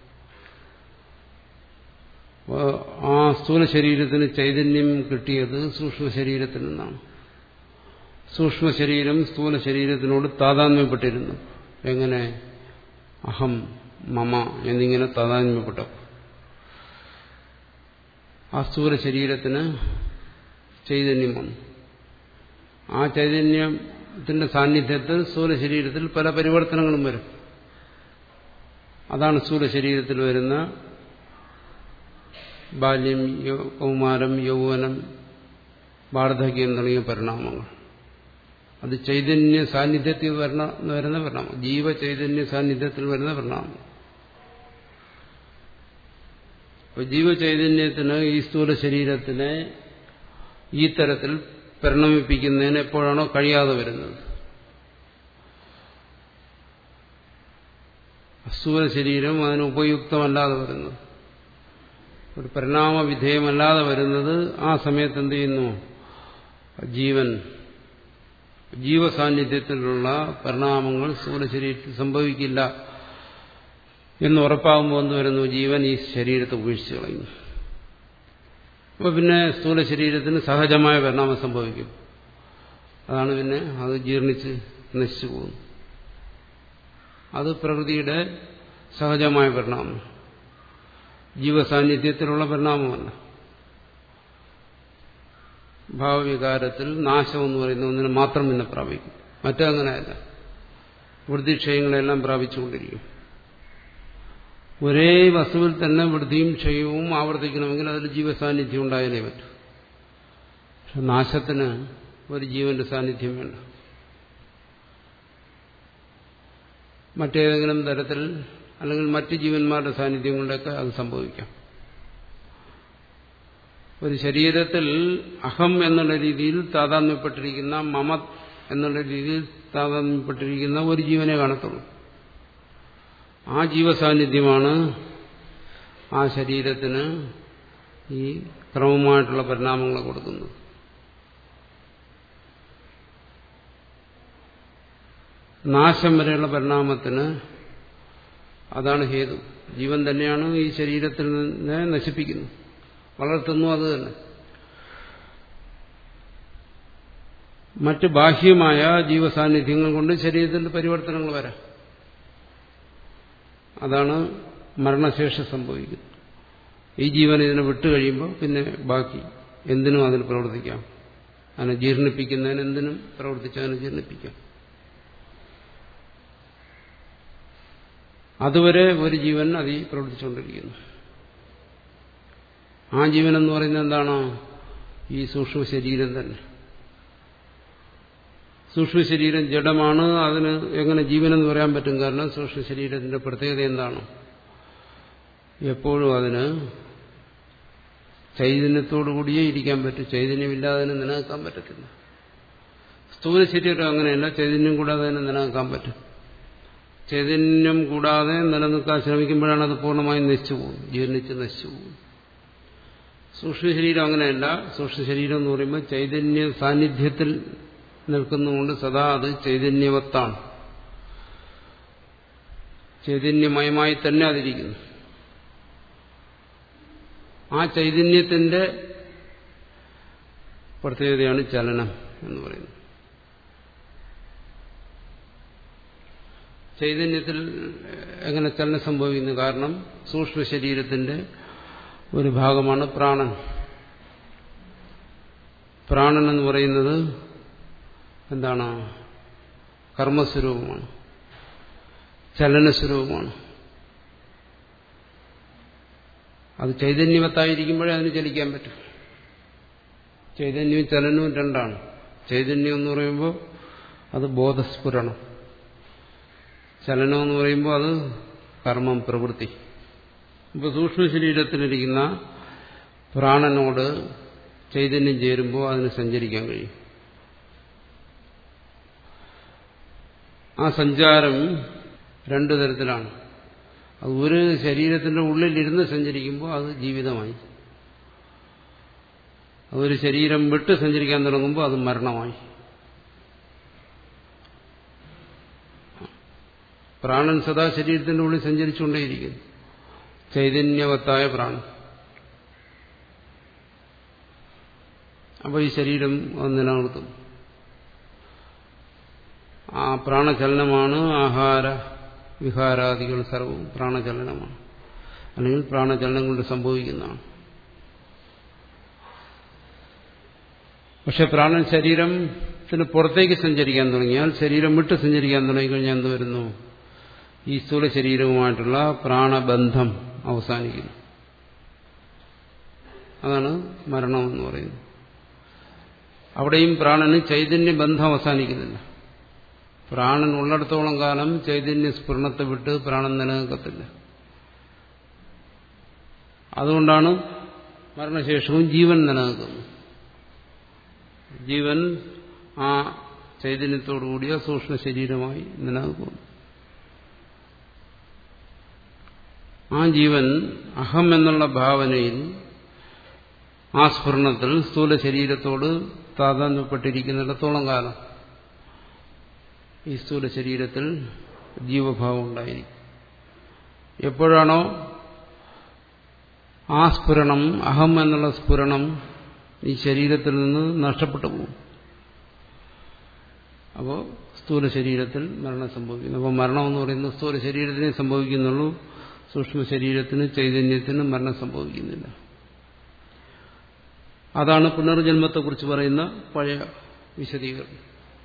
ആ സ്ഥൂല ശരീരത്തിന് ചൈതന്യം കിട്ടിയത് സൂക്ഷ്മ ശരീരത്തിൽ നിന്നാണ് സൂക്ഷ്മ ശരീരം സ്ഥൂല ശരീരത്തിനോട് താതാത്മ്യപ്പെട്ടിരുന്നു എങ്ങനെ അഹം മമ എന്നിങ്ങനെ താതാത്മ്യപ്പെട്ടു ആ സ്ഥൂല ശരീരത്തിന് ചൈതന്യം വന്നു ആ ചൈതന്യത്തിന്റെ സാന്നിധ്യത്തിൽ സ്ഥൂല ശരീരത്തിൽ പല പരിവർത്തനങ്ങളും വരും അതാണ് സ്ഥൂല ശരീരത്തിൽ വരുന്ന ബാല്യം കൗമാരം യൗവനം വാർദ്ധക്യം തുടങ്ങിയ പരിണാമങ്ങൾ അത് ചൈതന്യ സാന്നിധ്യത്തിൽ വരുന്ന വരുന്ന പരിണാമം ജീവ ചൈതന്യ സാന്നിധ്യത്തിൽ വരുന്ന പരിണാമം അപ്പോൾ ജീവചൈതന്യത്തിന് ഈ സ്ഥൂല ശരീരത്തിനെ ഈ തരത്തിൽ പരിണമിപ്പിക്കുന്നതിന് എപ്പോഴാണോ കഴിയാതെ വരുന്നത് സ്ഥൂല ശരീരം അതിന് ഉപയുക്തമല്ലാതെ വരുന്നത് ഒരു പരിണാമ വിധേയമല്ലാതെ വരുന്നത് ആ സമയത്ത് എന്ത് ചെയ്യുന്നു ജീവൻ ജീവസാന്നിധ്യത്തിലുള്ള പരിണാമങ്ങൾ സ്ഥൂല ശരീരത്തിൽ സംഭവിക്കില്ല എന്ന് ഉറപ്പാകുമ്പോൾ എന്ത് വരുന്നു ജീവൻ ഈ ശരീരത്തെ ഉപേക്ഷിച്ച് കളയുന്നു അപ്പോൾ പിന്നെ സ്ഥൂല ശരീരത്തിന് സഹജമായ പരിണാമം സംഭവിക്കും അതാണ് പിന്നെ അത് ജീർണിച്ച് നശിച്ചു പോകുന്നു അത് പ്രകൃതിയുടെ സഹജമായ പരിണാമം ജീവസാന്നിധ്യത്തിലുള്ള പരിണാമമല്ല ഭാവവികാരത്തിൽ നാശം എന്ന് പറയുന്ന ഒന്നിന് മാത്രം പിന്നെ പ്രാപിക്കും മറ്റങ്ങനെയല്ല വൃദ്ധിക്ഷയങ്ങളെല്ലാം പ്രാപിച്ചുകൊണ്ടിരിക്കും ഒരേ വസ്തുവിൽ തന്നെ വൃദ്ധിയും ക്ഷയവും ആവർത്തിക്കണമെങ്കിൽ അതിൽ ജീവസാന്നിധ്യം ഉണ്ടായാലേ പറ്റൂ പക്ഷെ നാശത്തിന് ഒരു ജീവന്റെ സാന്നിധ്യം വേണ്ട മറ്റേതെങ്കിലും തരത്തിൽ അല്ലെങ്കിൽ മറ്റ് ജീവന്മാരുടെ സാന്നിധ്യം കൊണ്ടൊക്കെ അത് സംഭവിക്കാം ഒരു ശരീരത്തിൽ അഹം എന്നുള്ള രീതിയിൽ താതാത്മ്യപ്പെട്ടിരിക്കുന്ന മമ എന്നുള്ള രീതിയിൽ താതാത്മ്യപ്പെട്ടിരിക്കുന്ന ഒരു ജീവനെ കാണത്തുള്ളൂ ആ ജീവസാന്നിധ്യമാണ് ആ ശരീരത്തിന് ഈ ക്രമമായിട്ടുള്ള പരിണാമങ്ങൾ കൊടുക്കുന്നത് നാശം വരെയുള്ള പരിണാമത്തിന് അതാണ് ഹേതു ജീവൻ തന്നെയാണ് ഈ ശരീരത്തിൽ നിന്ന് നശിപ്പിക്കുന്നത് വളർത്തുന്നു അത് തന്നെ മറ്റ് ബാഹ്യമായ ജീവസാന്നിധ്യങ്ങൾ കൊണ്ട് ശരീരത്തിൽ പരിവർത്തനങ്ങൾ വരാം അതാണ് മരണശേഷം സംഭവിക്കുന്നത് ഈ ജീവൻ ഇതിനെ വിട്ടുകഴിയുമ്പോൾ പിന്നെ ബാക്കി എന്തിനും അതിൽ പ്രവർത്തിക്കാം അതിനെ ജീർണിപ്പിക്കുന്നതിന് എന്തിനും പ്രവർത്തിച്ച് അതിനെ ജീർണിപ്പിക്കാം അതുവരെ ഒരു ജീവൻ അതിൽ പ്രവർത്തിച്ചുകൊണ്ടിരിക്കുന്നു ആ ജീവൻ എന്ന് പറയുന്നത് എന്താണ് ഈ സൂക്ഷ്മ ശരീരം തന്നെ സൂക്ഷ്മ ശരീരം ജഡമാണ് അതിന് എങ്ങനെ ജീവനെന്ന് പറയാൻ പറ്റും കാരണം സൂക്ഷ്മ ശരീരത്തിന്റെ പ്രത്യേകത എന്താണ് എപ്പോഴും അതിന് ചൈതന്യത്തോടുകൂടിയേ ഇരിക്കാൻ പറ്റും ചൈതന്യമില്ലാതെ അതിനെ നിലനിൽക്കാൻ പറ്റത്തില്ല സ്ഥൂല ശരീരം അങ്ങനെയല്ല ചൈതന്യം കൂടാതെ അതിനെ നിലനിൽക്കാൻ പറ്റും ചൈതന്യം കൂടാതെ നിലനിൽക്കാൻ ശ്രമിക്കുമ്പോഴാണ് അത് പൂർണ്ണമായും നശിച്ചു പോകും ജീർണിച്ച് നശിച്ചു പോകും സൂക്ഷ്മ ശരീരം അങ്ങനെയല്ല സൂക്ഷ്മ ശരീരം എന്ന് പറയുമ്പോൾ ചൈതന്യ സാന്നിധ്യത്തിൽ നിൽക്കുന്നതുകൊണ്ട് സദാ അത് ചൈതന്യവത്താണ് ചൈതന്യമയമായി തന്നെ അതിരിക്കുന്നു ആ ചൈതന്യത്തിന്റെ പ്രത്യേകതയാണ് ചലനം എന്ന് പറയുന്നത് ചൈതന്യത്തിൽ എങ്ങനെ ചലനം സംഭവിക്കുന്നു കാരണം സൂക്ഷ്മ ശരീരത്തിന്റെ ഒരു ഭാഗമാണ് പ്രാണൻ പ്രാണൻ എന്ന് പറയുന്നത് എന്താണ് കർമ്മസ്വരൂപമാണ് ചലനസ്വരൂപമാണ് അത് ചൈതന്യവത്തായിരിക്കുമ്പോഴേ അതിന് ചലിക്കാൻ പറ്റും ചൈതന്യവും ചലനവും രണ്ടാണ് ചൈതന്യം എന്ന് പറയുമ്പോൾ അത് ബോധസ്ഫുരണം ചലനം എന്ന് പറയുമ്പോൾ അത് കർമ്മം പ്രവൃത്തി ഇപ്പോൾ സൂക്ഷ്മ ശരീരത്തിലിരിക്കുന്ന പ്രാണനോട് ചൈതന്യം ചേരുമ്പോൾ അതിന് സഞ്ചരിക്കാൻ കഴിയും ആ സഞ്ചാരം രണ്ടു തരത്തിലാണ് അത് ഒരു ശരീരത്തിന്റെ ഉള്ളിലിരുന്ന് സഞ്ചരിക്കുമ്പോൾ അത് ജീവിതമായി അതൊരു ശരീരം വിട്ട് സഞ്ചരിക്കാൻ തുടങ്ങുമ്പോൾ അത് മരണമായി പ്രാണൻ സദാ ശരീരത്തിന്റെ ഉള്ളിൽ സഞ്ചരിച്ചുകൊണ്ടേയിരിക്കുന്നു ചൈതന്യവത്തായ പ്രാണൻ അപ്പോൾ ഈ ശരീരം അത് നിലനിർത്തും ആ പ്രാണചലനമാണ് ആഹാര വിഹാരാദികൾ സർവവും പ്രാണചലനമാണ് അല്ലെങ്കിൽ പ്രാണചലനം കൊണ്ട് സംഭവിക്കുന്നതാണ് പക്ഷെ പ്രാണൻ ശരീരത്തിന് പുറത്തേക്ക് സഞ്ചരിക്കാൻ തുടങ്ങിയാൽ ശരീരം വിട്ട് സഞ്ചരിക്കാൻ തുടങ്ങിക്കഴിഞ്ഞാൽ എന്ത് വരുന്നു ഈ സ്ഥൂല ശരീരവുമായിട്ടുള്ള പ്രാണബന്ധം അവസാനിക്കുന്നു അതാണ് മരണം എന്ന് പറയുന്നത് അവിടെയും പ്രാണന് ചൈതന്യ ബന്ധം അവസാനിക്കുന്നില്ല പ്രാണൻ ഉള്ളിടത്തോളം കാലം ചൈതന്യ സ്ഫുരണത്തെ വിട്ട് പ്രാണൻ നിലനിൽക്കത്തില്ല അതുകൊണ്ടാണ് മരണശേഷവും ജീവൻ നിലനിൽക്കുന്നത് ജീവൻ ആ ചൈതന്യത്തോടുകൂടിയ സൂക്ഷ്മ ശരീരമായി നിലനിൽക്കുന്നു ആ ജീവൻ അഹം എന്നുള്ള ഭാവനയിൽ ആ സ്ഫുരണത്തിൽ സ്ഥൂല ശരീരത്തോട് താതാന്യപ്പെട്ടിരിക്കുന്നിടത്തോളം കാലം ഈ സ്ഥൂല ശരീരത്തിൽ ജീവഭാവം ഉണ്ടായിരിക്കും എപ്പോഴാണോ ആ സ്ഫുരണം അഹം എന്നുള്ള സ്ഫുരണം ഈ ശരീരത്തിൽ നിന്ന് നഷ്ടപ്പെട്ടു പോകും അപ്പോൾ സ്ഥൂല ശരീരത്തിൽ മരണം സംഭവിക്കുന്നു അപ്പോൾ മരണം എന്ന് പറയുന്നത് സ്ഥൂല ശരീരത്തിനെ സംഭവിക്കുന്നുള്ളൂ സൂക്ഷ്മ ശരീരത്തിന് ചൈതന്യത്തിന് മരണം സംഭവിക്കുന്നില്ല അതാണ് പുനർജന്മത്തെക്കുറിച്ച് പറയുന്ന പഴയ വിശദീകരണം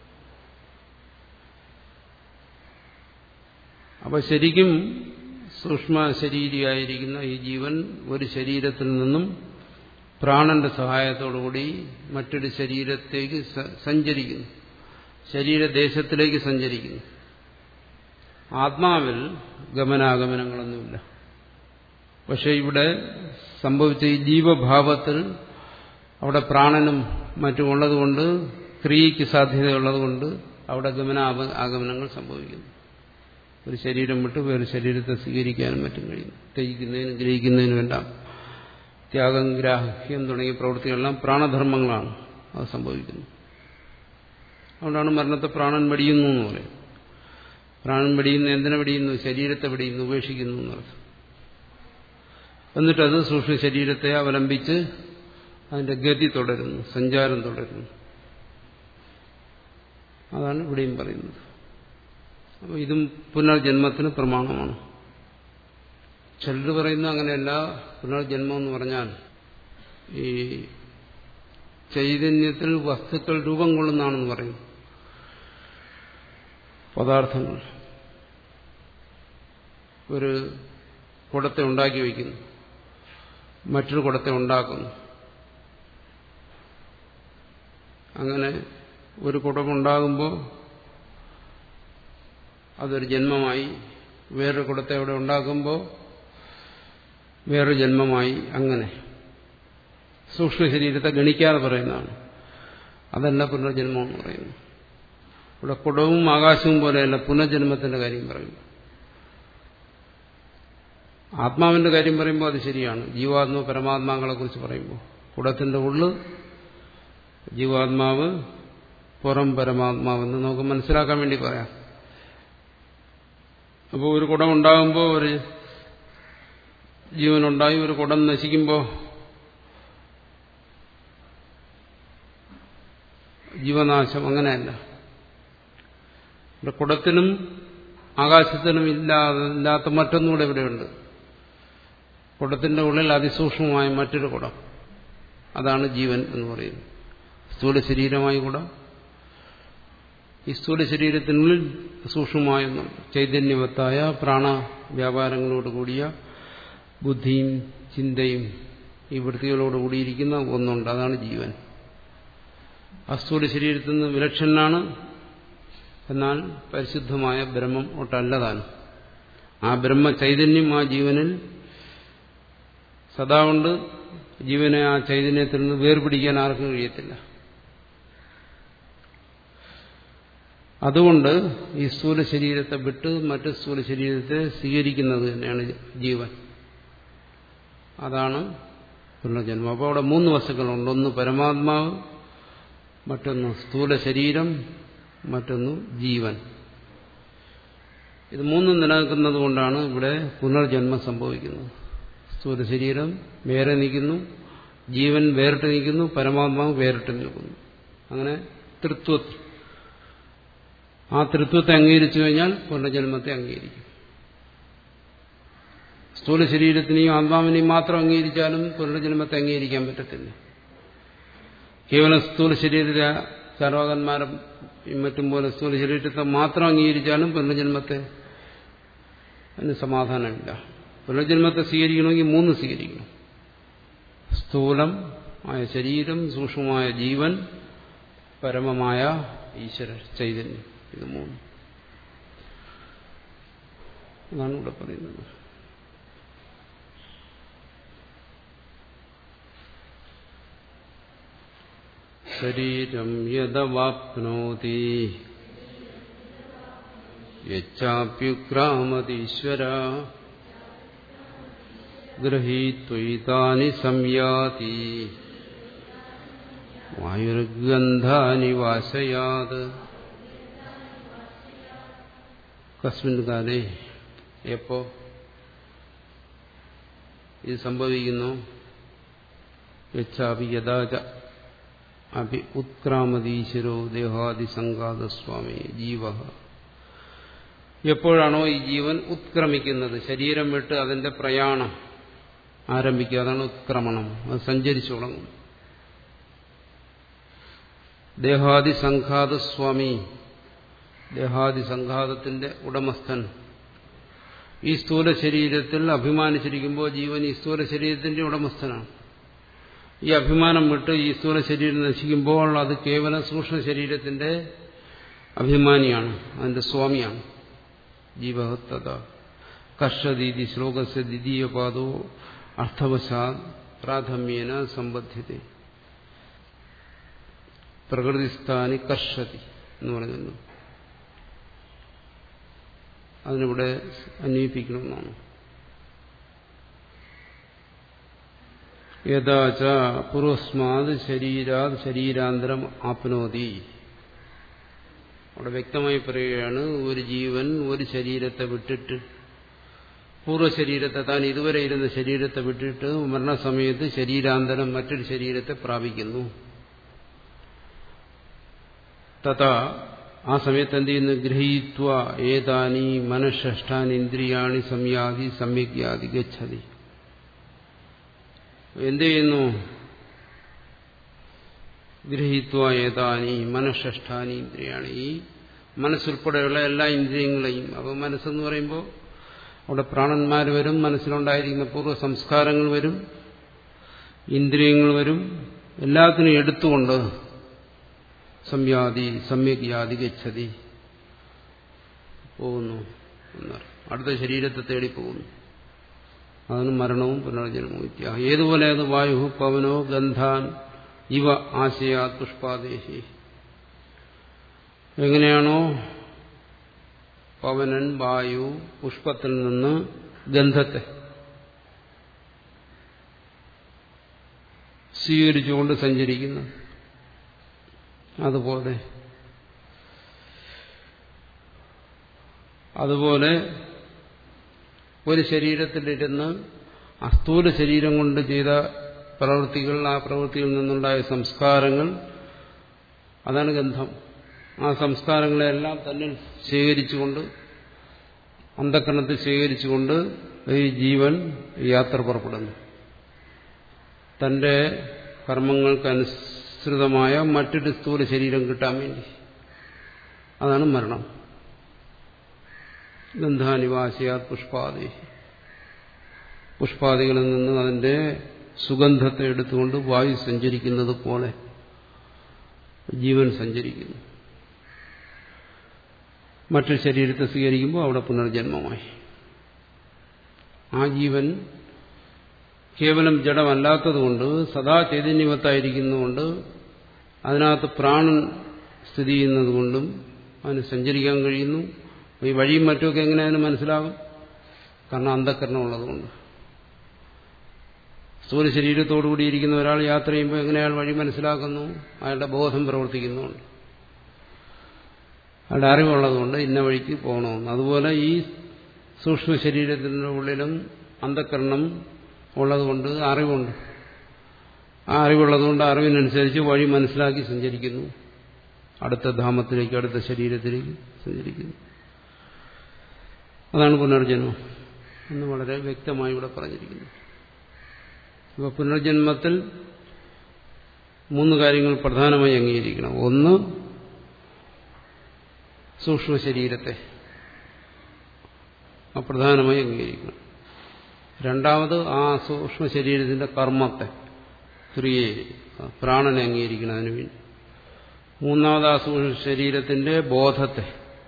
അപ്പൊ ശരിക്കും സൂക്ഷ്മ ശരീരിയായിരിക്കുന്ന ഈ ജീവൻ ഒരു ശരീരത്തിൽ നിന്നും പ്രാണന്റെ സഹായത്തോടുകൂടി മറ്റൊരു ശരീരത്തേക്ക് സഞ്ചരിക്കുന്നു ശരീരദേശത്തിലേക്ക് സഞ്ചരിക്കുന്നു ആത്മാവിൽ ഗമനാഗമനങ്ങളൊന്നുമില്ല പക്ഷെ ഇവിടെ സംഭവിച്ച ഈ ജീവഭാവത്തിൽ അവിടെ പ്രാണനും മറ്റും ഉള്ളതുകൊണ്ട് ക്രിയയ്ക്ക് സാധ്യതയുള്ളതുകൊണ്ട് അവിടെ ഗമന ആഗമനങ്ങൾ സംഭവിക്കുന്നു ഒരു ശരീരം വിട്ട് വേറെ ശരീരത്തെ സ്വീകരിക്കാനും മറ്റും കഴിയും ത്യജിക്കുന്നതിനും ഗ്രഹിക്കുന്നതിനും എല്ലാം ത്യാഗം ഗ്രാഹ്യം തുടങ്ങിയ പ്രവൃത്തികളെല്ലാം പ്രാണധർമ്മങ്ങളാണ് അത് സംഭവിക്കുന്നത് അതുകൊണ്ടാണ് മരണത്തെ പ്രാണൻ വെടിയുന്നു എന്ന് പറയും പ്രാണൻ വെടിയുന്നു എന്തിനെ വെടിയുന്നു ശരീരത്തെ വെടിയുന്നു ഉപേക്ഷിക്കുന്നു എന്നർത്ഥം എന്നിട്ടത് സൂക്ഷ്മ ശരീരത്തെ അവലംബിച്ച് അതിന്റെ ഗതി തുടരുന്നു സഞ്ചാരം തുടരുന്നു അതാണ് ഇവിടെയും പറയുന്നത് അപ്പോൾ ഇതും പുനർജന്മത്തിന് പ്രമാണമാണ് ചിലർ പറയുന്ന അങ്ങനെയല്ല പുനർജന്മം എന്ന് പറഞ്ഞാൽ ഈ ചൈതന്യത്തിൽ വസ്തുക്കൾ രൂപം കൊള്ളുന്നതാണെന്ന് പറയുന്നു പദാർത്ഥങ്ങൾ ഒരു കുടത്തെ ഉണ്ടാക്കി വയ്ക്കുന്നു മറ്റൊരു കുടത്തെ ഉണ്ടാക്കുന്നു അങ്ങനെ ഒരു കുടമുണ്ടാകുമ്പോൾ അതൊരു ജന്മമായി വേറൊരു കുടത്തെ അവിടെ ഉണ്ടാക്കുമ്പോൾ വേറൊരു ജന്മമായി അങ്ങനെ സൂക്ഷ്മ ശരീരത്തെ ഗണിക്കാതെ പറയുന്നതാണ് അതല്ല പുനർജന്മം എന്ന് പറയുന്നു ഇവിടെ കുടവും ആകാശവും പോലെയല്ല പുനർജന്മത്തിന്റെ കാര്യം പറയുന്നു ആത്മാവിന്റെ കാര്യം പറയുമ്പോൾ അത് ശരിയാണ് ജീവാത്മ പരമാത്മാക്കളെ കുറിച്ച് പറയുമ്പോൾ കുടത്തിന്റെ ഉള്ളു ജീവാത്മാവ് പുറം പരമാത്മാവെന്ന് നമുക്ക് മനസ്സിലാക്കാൻ വേണ്ടി പറയാം അപ്പോൾ ഒരു കുടം ഉണ്ടാകുമ്പോൾ ഒരു ജീവനുണ്ടായി ഒരു കുടം നശിക്കുമ്പോൾ ജീവനാശം അങ്ങനെയല്ല ഇവിടെ കുടത്തിനും ആകാശത്തിനും ഇല്ലാതെ ഇല്ലാത്ത മറ്റൊന്നുകൂടെ ഇവിടെയുണ്ട് കുടത്തിന്റെ ഉള്ളിൽ അതിസൂക്ഷ്മമായ മറ്റൊരു കുടം അതാണ് ജീവൻ എന്ന് പറയുന്നത് സ്ഥൂല ശരീരമായി കുടം ഈ സ്ഥൂല ശരീരത്തിനുള്ളിൽ സൂക്ഷ്മമായ ചൈതന്യവത്തായ പ്രാണ വ്യാപാരങ്ങളോട് കൂടിയ ബുദ്ധിയും ചിന്തയും ഈ വൃത്തികളോട് കൂടിയിരിക്കുന്ന ഒന്നുണ്ട് അതാണ് ജീവൻ ആ സ്ഥൂല ശരീരത്തിൽ നിന്ന് വിലക്ഷണനാണ് എന്നാൽ പരിശുദ്ധമായ ബ്രഹ്മം ഒട്ടല്ലതാണ് ആ ബ്രഹ്മ ചൈതന്യം ആ ജീവനിൽ സദാ കൊണ്ട് ജീവനെ ആ ചൈതന്യത്തിൽ നിന്ന് വേർപിടിക്കാൻ ആർക്കും കഴിയത്തില്ല അതുകൊണ്ട് ഈ സ്ഥൂല ശരീരത്തെ വിട്ട് മറ്റു സ്ഥൂല ശരീരത്തെ സ്വീകരിക്കുന്നത് തന്നെയാണ് ജീവൻ അതാണ് പുനർജന്മം അപ്പോൾ അവിടെ മൂന്ന് വസ്തുക്കളുണ്ട് ഒന്ന് പരമാത്മാവ് മറ്റൊന്ന് സ്ഥൂല ശരീരം മറ്റൊന്ന് ജീവൻ ഇത് മൂന്നും നിലനിൽക്കുന്നത് കൊണ്ടാണ് ഇവിടെ പുനർജന്മം സംഭവിക്കുന്നത് സ്ഥൂല ശരീരം വേറെ നിൽക്കുന്നു ജീവൻ വേറിട്ട് നിൽക്കുന്നു പരമാത്മാവ് വേറിട്ട് നിൽക്കുന്നു അങ്ങനെ തൃത്വത്തിൽ ആ തൃത്വത്തെ അംഗീകരിച്ചു കഴിഞ്ഞാൽ പുനർജന്മത്തെ അംഗീകരിക്കും സ്ഥൂല ശരീരത്തിനെയും ആത്മാവിനെയും മാത്രം അംഗീകരിച്ചാലും പുനർജന്മത്തെ അംഗീകരിക്കാൻ പറ്റത്തില്ല കേവലം സ്ഥൂല ശരീരത്തിലെ ചാർവാകന്മാരും മറ്റും പോലെ സ്ഥൂല ശരീരത്തെ മാത്രം അംഗീകരിച്ചാലും പുനർജന്മത്തെ അതിന് സമാധാനമില്ല പുനർജന്മത്തെ സ്വീകരിക്കണമെങ്കിൽ മൂന്ന് സ്വീകരിക്കണം സ്ഥൂലം ആയ ശരീരം സൂക്ഷ്മമായ ജീവൻ പരമമായ ഈശ്വര ചൈതന്യം ഇത് മൂന്ന് അതാണ് ഇവിടെ പറയുന്നത് ശരീരം യദവാപ്നോതി യച്ചാപ്യുഗ്രാമതീശ്വര ഗൃഹീത്വൈതാനി സംയാതി വായുർഗന്ധാനി വാശയാത് കസ്മിൻ കാലേ എപ്പോ ഇത് സംഭവിക്കുന്നു യച്ചാപി യഥാച അഭി ഉത്ക്രാമതീശ്വരോ ദേഹാദിസംഘാതസ്വാമി ജീവ എപ്പോഴാണോ ഈ ജീവൻ ഉത്ക്രമിക്കുന്നത് ശരീരം വിട്ട് അതിന്റെ പ്രയാണം ആരംഭിക്കുക അതാണ് ഉത്ക്രമണം അത് സഞ്ചരിച്ചു തുടങ്ങും ദേഹാദി സംഘാതസ്വാമി ദേഹാദി സംഘാതത്തിന്റെ ഉടമസ്ഥൻ ഈ സ്ഥൂല ശരീരത്തിൽ അഭിമാനിച്ചിരിക്കുമ്പോൾ ജീവൻ ഈ സ്ഥൂല ശരീരത്തിന്റെ ഉടമസ്ഥനാണ് ഈ അഭിമാനം വിട്ട് ഈ സ്ഥൂല ശരീരം നശിക്കുമ്പോൾ അത് കേവലം സൂക്ഷ്മ ശരീരത്തിന്റെ അഭിമാനിയാണ് അതിന്റെ സ്വാമിയാണ് ജീവഹത്തത കർഷദീതി ശ്ലോകസ്യ ദ്വിതീയപാദോ അർത്ഥവശാത് പ്രാഥമ്യേന സംബദ്ധ്യത പ്രകൃതിസ്ഥാനി കർഷതി എന്ന് പറയുന്നു അതിനിവിടെ അന്വയിപ്പിക്കണമെന്നാണ് യഥാച പൂർവസ്മാത് ശരീരാത് ശരീരാന്തരം ആപ്നോതി അവിടെ വ്യക്തമായി പറയുകയാണ് ഒരു ജീവൻ ഒരു ശരീരത്തെ വിട്ടിട്ട് പൂർവ്വശരീരത്തെ താൻ ഇതുവരെ ഇരുന്ന ശരീരത്തെ വിട്ടിട്ട് മരണസമയത്ത് ശരീരാന്തരം മറ്റൊരു ശരീരത്തെ പ്രാപിക്കുന്നു തഥാ ആ സമയത്ത് എന്ത് ചെയ്യുന്നു ഗ്രഹീത്വ ഏതാനി മനഃഷ്ഠാൻ ഇന്ദ്രിയാണി സംയാതി സമ്യഗ്യാതി ഗച്ഛതി എന്ത് ചെയ്യുന്നു ഗ്രഹീത്വ ഏതാനി മനഃഷ്ഠാനി ഇന്ദ്രിയാണി ഈ മനസ്സുൾപ്പെടെയുള്ള എല്ലാ ഇന്ദ്രിയങ്ങളെയും അപ്പോൾ മനസ്സെന്ന് പറയുമ്പോൾ അവിടെ പ്രാണന്മാർ വരും മനസ്സിലുണ്ടായിരിക്കുന്ന പൂർവ്വ സംസ്കാരങ്ങൾ വരും ഇന്ദ്രിയങ്ങൾ വരും എല്ലാത്തിനും എടുത്തുകൊണ്ട് സംയാതി സമ്യഗ്യാതി ഗച്ഛതി പോകുന്നു എന്നറിയും അടുത്ത ശരീരത്തെ തേടി പോകുന്നു അതാണ് മരണവും പുനർജന്മവും ഇത്യാഹ ഏതുപോലെ അത് വായു പവനോ ഗന്ധാൻ ഇവ ആശയാ പുഷ്പാദേശി എങ്ങനെയാണോ പവനൻ വായു പുഷ്പത്തിൽ നിന്ന് ഗന്ധത്തെ സ്വീകരിച്ചുകൊണ്ട് സഞ്ചരിക്കുന്നു അതുപോലെ അതുപോലെ ഒരു ശരീരത്തിലിരുന്ന് അസ്ഥൂല ശരീരം കൊണ്ട് ചെയ്ത പ്രവൃത്തികൾ ആ പ്രവൃത്തിയിൽ നിന്നുണ്ടായ സംസ്കാരങ്ങൾ അതാണ് ഗന്ധം ആ സംസ്കാരങ്ങളെല്ലാം തന്നെ ശേഖരിച്ചുകൊണ്ട് അന്ധക്കരണത്തിൽ ശേഖരിച്ചുകൊണ്ട് ഈ ജീവൻ യാത്ര പുറപ്പെടുന്നു തന്റെ കർമ്മങ്ങൾക്കനുസൃതമായ മറ്റൊരു സ്ഥൂല ശരീരം കിട്ടാൻ വേണ്ടി അതാണ് മരണം ഗന്ധാനിവാസിയാ പുഷ്പാദി പുഷ്പാദികളിൽ നിന്ന് അതിന്റെ സുഗന്ധത്തെ എടുത്തുകൊണ്ട് വായു സഞ്ചരിക്കുന്നത് പോലെ ജീവൻ സഞ്ചരിക്കുന്നു മറ്റൊരു ശരീരത്തെ സ്വീകരിക്കുമ്പോൾ അവിടെ പുനർജന്മമായി ആ ജീവൻ കേവലം ജഡമല്ലാത്തതുകൊണ്ട് സദാ ചൈതന്യവത്തായിരിക്കുന്നതുകൊണ്ട് അതിനകത്ത് പ്രാണൻ സ്ഥിതി ചെയ്യുന്നതുകൊണ്ടും അവന് സഞ്ചരിക്കാൻ കഴിയുന്നു ഈ വഴിയും മറ്റുമൊക്കെ എങ്ങനെ അതിന് മനസ്സിലാകും കാരണം അന്ധക്കരണം ഉള്ളതുകൊണ്ട് സ്ഥൂല ശരീരത്തോടുകൂടി ഇരിക്കുന്ന ഒരാൾ യാത്ര ചെയ്യുമ്പോൾ എങ്ങനെ അയാൾ വഴി മനസ്സിലാക്കുന്നു അയാളുടെ ബോധം പ്രവർത്തിക്കുന്നുണ്ട് അയാളുടെ അറിവുള്ളതുകൊണ്ട് ഇന്ന വഴിക്ക് പോകണമെന്ന് അതുപോലെ ഈ സൂക്ഷ്മ ശരീരത്തിൻ്റെ ഉള്ളിലും അന്ധക്കരണം ഉള്ളതുകൊണ്ട് അറിവുണ്ട് ആ അറിവുള്ളതുകൊണ്ട് അറിവിനനുസരിച്ച് വഴി മനസ്സിലാക്കി സഞ്ചരിക്കുന്നു അടുത്ത ധാമത്തിലേക്ക് അടുത്ത ശരീരത്തിലേക്ക് സഞ്ചരിക്കുന്നു അതാണ് പുനർജന്മം എന്ന് വളരെ വ്യക്തമായി ഇവിടെ പറഞ്ഞിരിക്കുന്നു അപ്പോൾ പുനർജന്മത്തിൽ മൂന്ന് കാര്യങ്ങൾ പ്രധാനമായി അംഗീകരിക്കണം ഒന്ന് സൂക്ഷ്മ ശരീരത്തെ പ്രധാനമായി അംഗീകരിക്കണം രണ്ടാമത് ആ സൂക്ഷ്മ ശരീരത്തിന്റെ കർമ്മത്തെ ക്രിയയെ പ്രാണനെ അംഗീകരിക്കണം അതിനു വേണ്ടി മൂന്നാമത് ആ സൂക്ഷ്മ ശരീരത്തിന്റെ ബോധത്തെ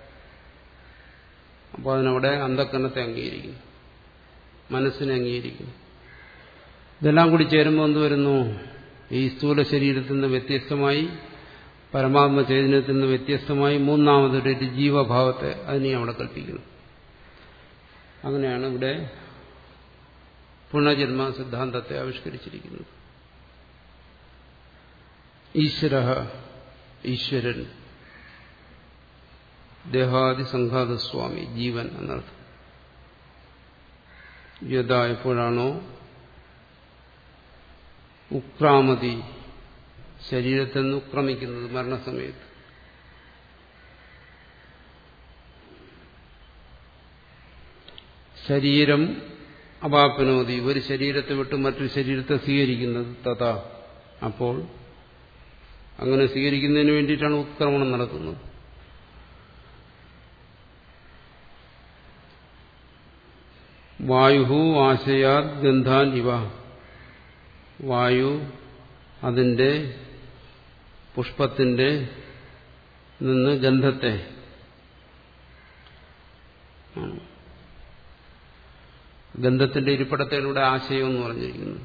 അപ്പോൾ അതിനവിടെ അന്ധക്കരണത്തെ അംഗീകരിക്കുന്നു മനസ്സിനെ അംഗീകരിക്കുന്നു ഇതെല്ലാം കൂടി ചേരുമ്പോൾ എന്ത് വരുന്നു ഈ സ്ഥൂല ശരീരത്തിൽ നിന്ന് വ്യത്യസ്തമായി പരമാത്മ ചൈതന്യത്തിൽ നിന്ന് വ്യത്യസ്തമായി മൂന്നാമതൊരു ജീവഭാവത്തെ അതിനെ അവിടെ കൽപ്പിക്കുന്നു അങ്ങനെയാണ് ഇവിടെ പുനർജന്മ സിദ്ധാന്തത്തെ ആവിഷ്കരിച്ചിരിക്കുന്നത് ഈശ്വര ഈശ്വരൻ ദേഹാദി സംഘാതസ്വാമി ജീവൻ എന്നർത്ഥം യഥാ എപ്പോഴാണോ ഉക്രാമതി ശരീരത്തിൽ നിന്ന് ഉക്രമിക്കുന്നത് മരണസമയത്ത് ശരീരം അപാപനോതി ഒരു ശരീരത്തെ വിട്ട് മറ്റൊരു ശരീരത്തെ സ്വീകരിക്കുന്നത് തഥാ അപ്പോൾ അങ്ങനെ സ്വീകരിക്കുന്നതിന് വേണ്ടിയിട്ടാണ് ഉത്ക്രമണം നടത്തുന്നത് വായു ആശയാത് ഗന്ധാൻ ഇവ വായു അതിന്റെ പുഷ്പത്തിന്റെ നിന്ന് ഗന്ധത്തെ ഗന്ധത്തിന്റെ ഇരിപ്പിടത്തിലൂടെ ആശയം എന്ന് പറഞ്ഞിരിക്കുന്നു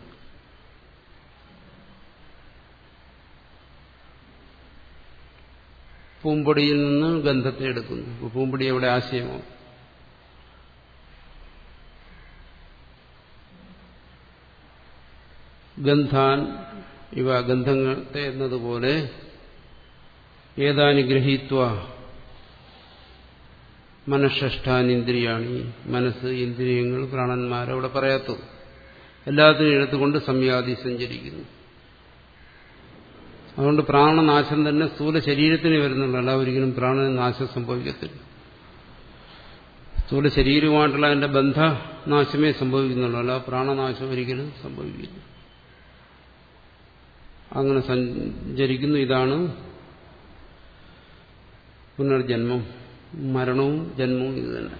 പൂമ്പൊടിയിൽ നിന്ന് ഗന്ധത്തെ എടുക്കുന്നു പൂമ്പൊടി എവിടെ ആശയമാണ് ഗന്ധാൻ ഇവ ഗന്ധത്തെ എന്നതുപോലെ ഏതാനി ഗ്രഹീത്വ മനഃഷ്ഠാനിന്ദ്രിയാണ് മനസ്സ് ഇന്ദ്രിയങ്ങൾ പ്രാണന്മാർ അവിടെ പറയാത്തത് എല്ലാത്തിനും എടുത്തുകൊണ്ട് സംയാതി സഞ്ചരിക്കുന്നു അതുകൊണ്ട് പ്രാണനാശം തന്നെ സ്ഥൂല ശരീരത്തിന് വരുന്നുള്ളൂ അല്ല ഒരിക്കലും പ്രാണന് നാശം സംഭവിക്കത്തില്ല സ്ഥൂല ശരീരവുമായിട്ടുള്ള അതിന്റെ ബന്ധനാശമേ സംഭവിക്കുന്നുള്ളൂ അല്ല പ്രാണനാശം ഒരിക്കലും സംഭവിക്കില്ല അങ്ങനെ സഞ്ചരിക്കുന്നു ഇതാണ് പുനർജന്മം മരണവും ജന്മവും ഇത് തന്നെ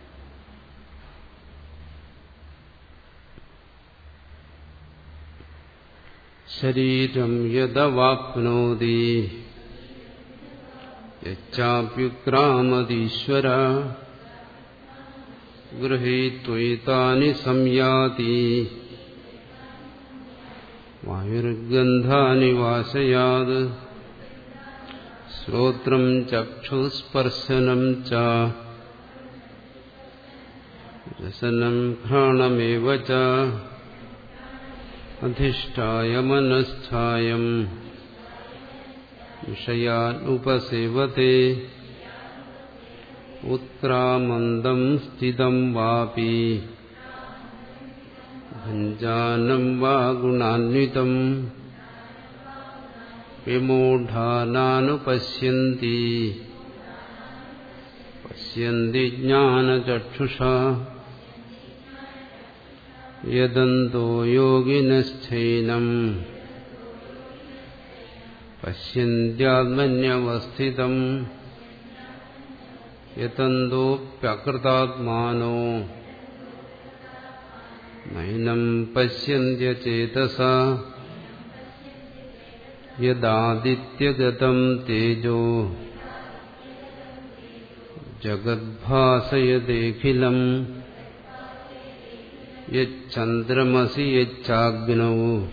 ശരീരം യദവാപ്നോതി യച്ചാപ്യുക്രാമതീശ്വര ഗൃഹീത്വൈതാനി സംയാതി വായുർഗന്ധാനി വാശയാത് ശ്രോത്രം ചക്ഷുസ്പർശനം ച രസനം ഘ്രാണമേവ ച അധിഷ്ഠായ മനസ്ഥായം വിഷയാനുപസേവത്തെ ഉത്രാമന്ദം സ്ഥിതം വാപി ഭഞ്ജാനം വാ ഗുണാന്വിതം വിമൂഢാനാനുപശ്യന്തി പശ്യന്തി ജ്ഞാനചക്ഷുഷാ യദന്തോ യോഗിനശ്ചൈനം പശ്യന്ത്യാത്മന്യവസ്ഥിതം യതന്തോപ്യകൃതാത്മാനോ നൈനം പശ്യന്ത്യചേതസ യദാദിത്യഗതം തേജോ ജഗദ്ഭാസയദേഖിലം യന്ദ്രമസി യച്ചാഗ്നൗ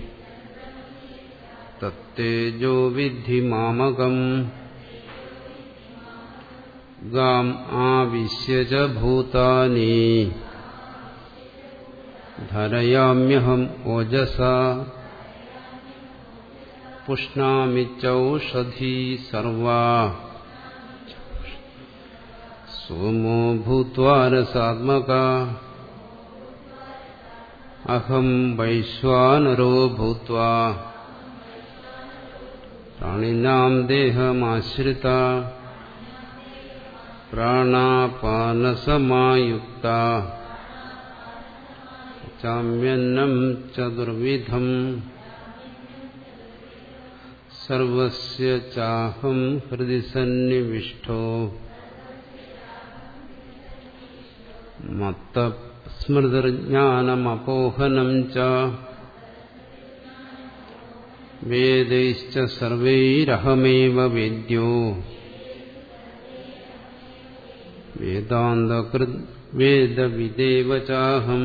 തത്തേജോ വിദ്ധി മാമകം ഗാം ആവിശ്യ ച ഭൂതാനി ധരയാമ്യഹം ഓജസ പുഷ്ണാമിച്ചൗഷധീ സർവാ സോമോ ഭൂത്വാരസാത്മക അഹം വൈശ്വാനരോ ഭൂത്വാ പ്രാണിനാം ദേഹമാശ്രിത പ്രാണാപാനസമായുക്ത ചാമ്യന്നം ചതുർവിധം സർവസ്യ ചാഹം ഹൃദി സന്നിവിഷ്ടോ മത്ത സ്മൃതിർജ്ഞാനമപോഹനം ച വേദൈശ്ച സർവൈരഹമേവ വേദ്യോ വേദാന്തകൃത് വേദവിദേവ ചാഹം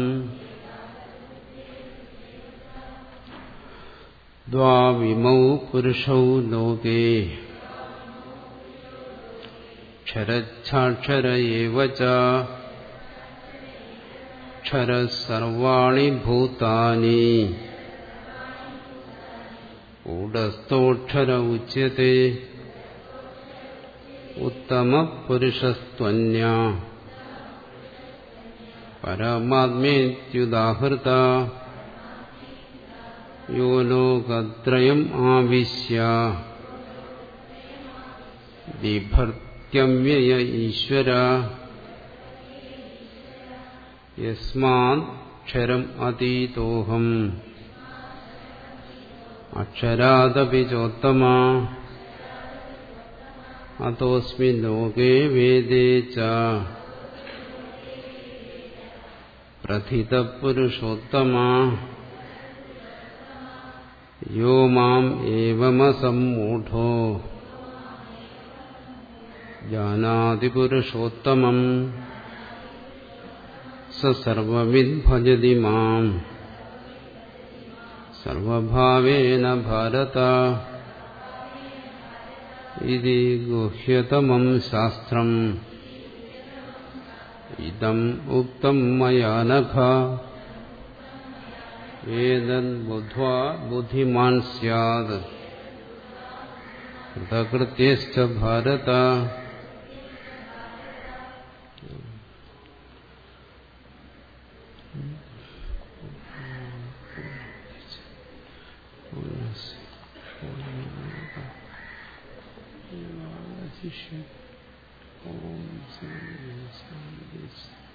ദ്വാവിമൗ പുരുഷൗ ലോകേ ക്ഷരച്ഛാക്ഷര ഏവ ച അക്ഷരസർവാണി ഭൂതാനി കൂടസ്ഥോക്ഷര ഉച്യത്തെ ഉത്തമപുരുഷസ്ത്വന്യ പരമാത്മേത്യുദാഹൃത യോ ലോകത്രയം ആവിശ്യ ബിഭർത്യമ്യയ ഈശ്വര യസ്മാക്ഷരം അതീതോഹം അക്ഷരാദപി ചോത്തമ അതോസ്മി ലോകേ വേദേ ച പ്രഥിതപുരുഷോത്തമ യോ മാം ഏവമസമ്മൂഢോ ജാനാതി പുരുഷോത്തമം സർവവിദ് ഭജതി മാം സർവഭാവേന ഭാരത ഇതി ഗുഹ്യതമം ശാസ്ത്രം ഇതം ഉക്തം മയാ നഖ ഏതദ്ബുദ്ധ്വാ ബുദ്ധിമാൻ സ്യാത് കൃതകൃത്യശ്ച ഭാരത Yes. ശിഷ്യം ഓം ശാന്തി ശാന്തി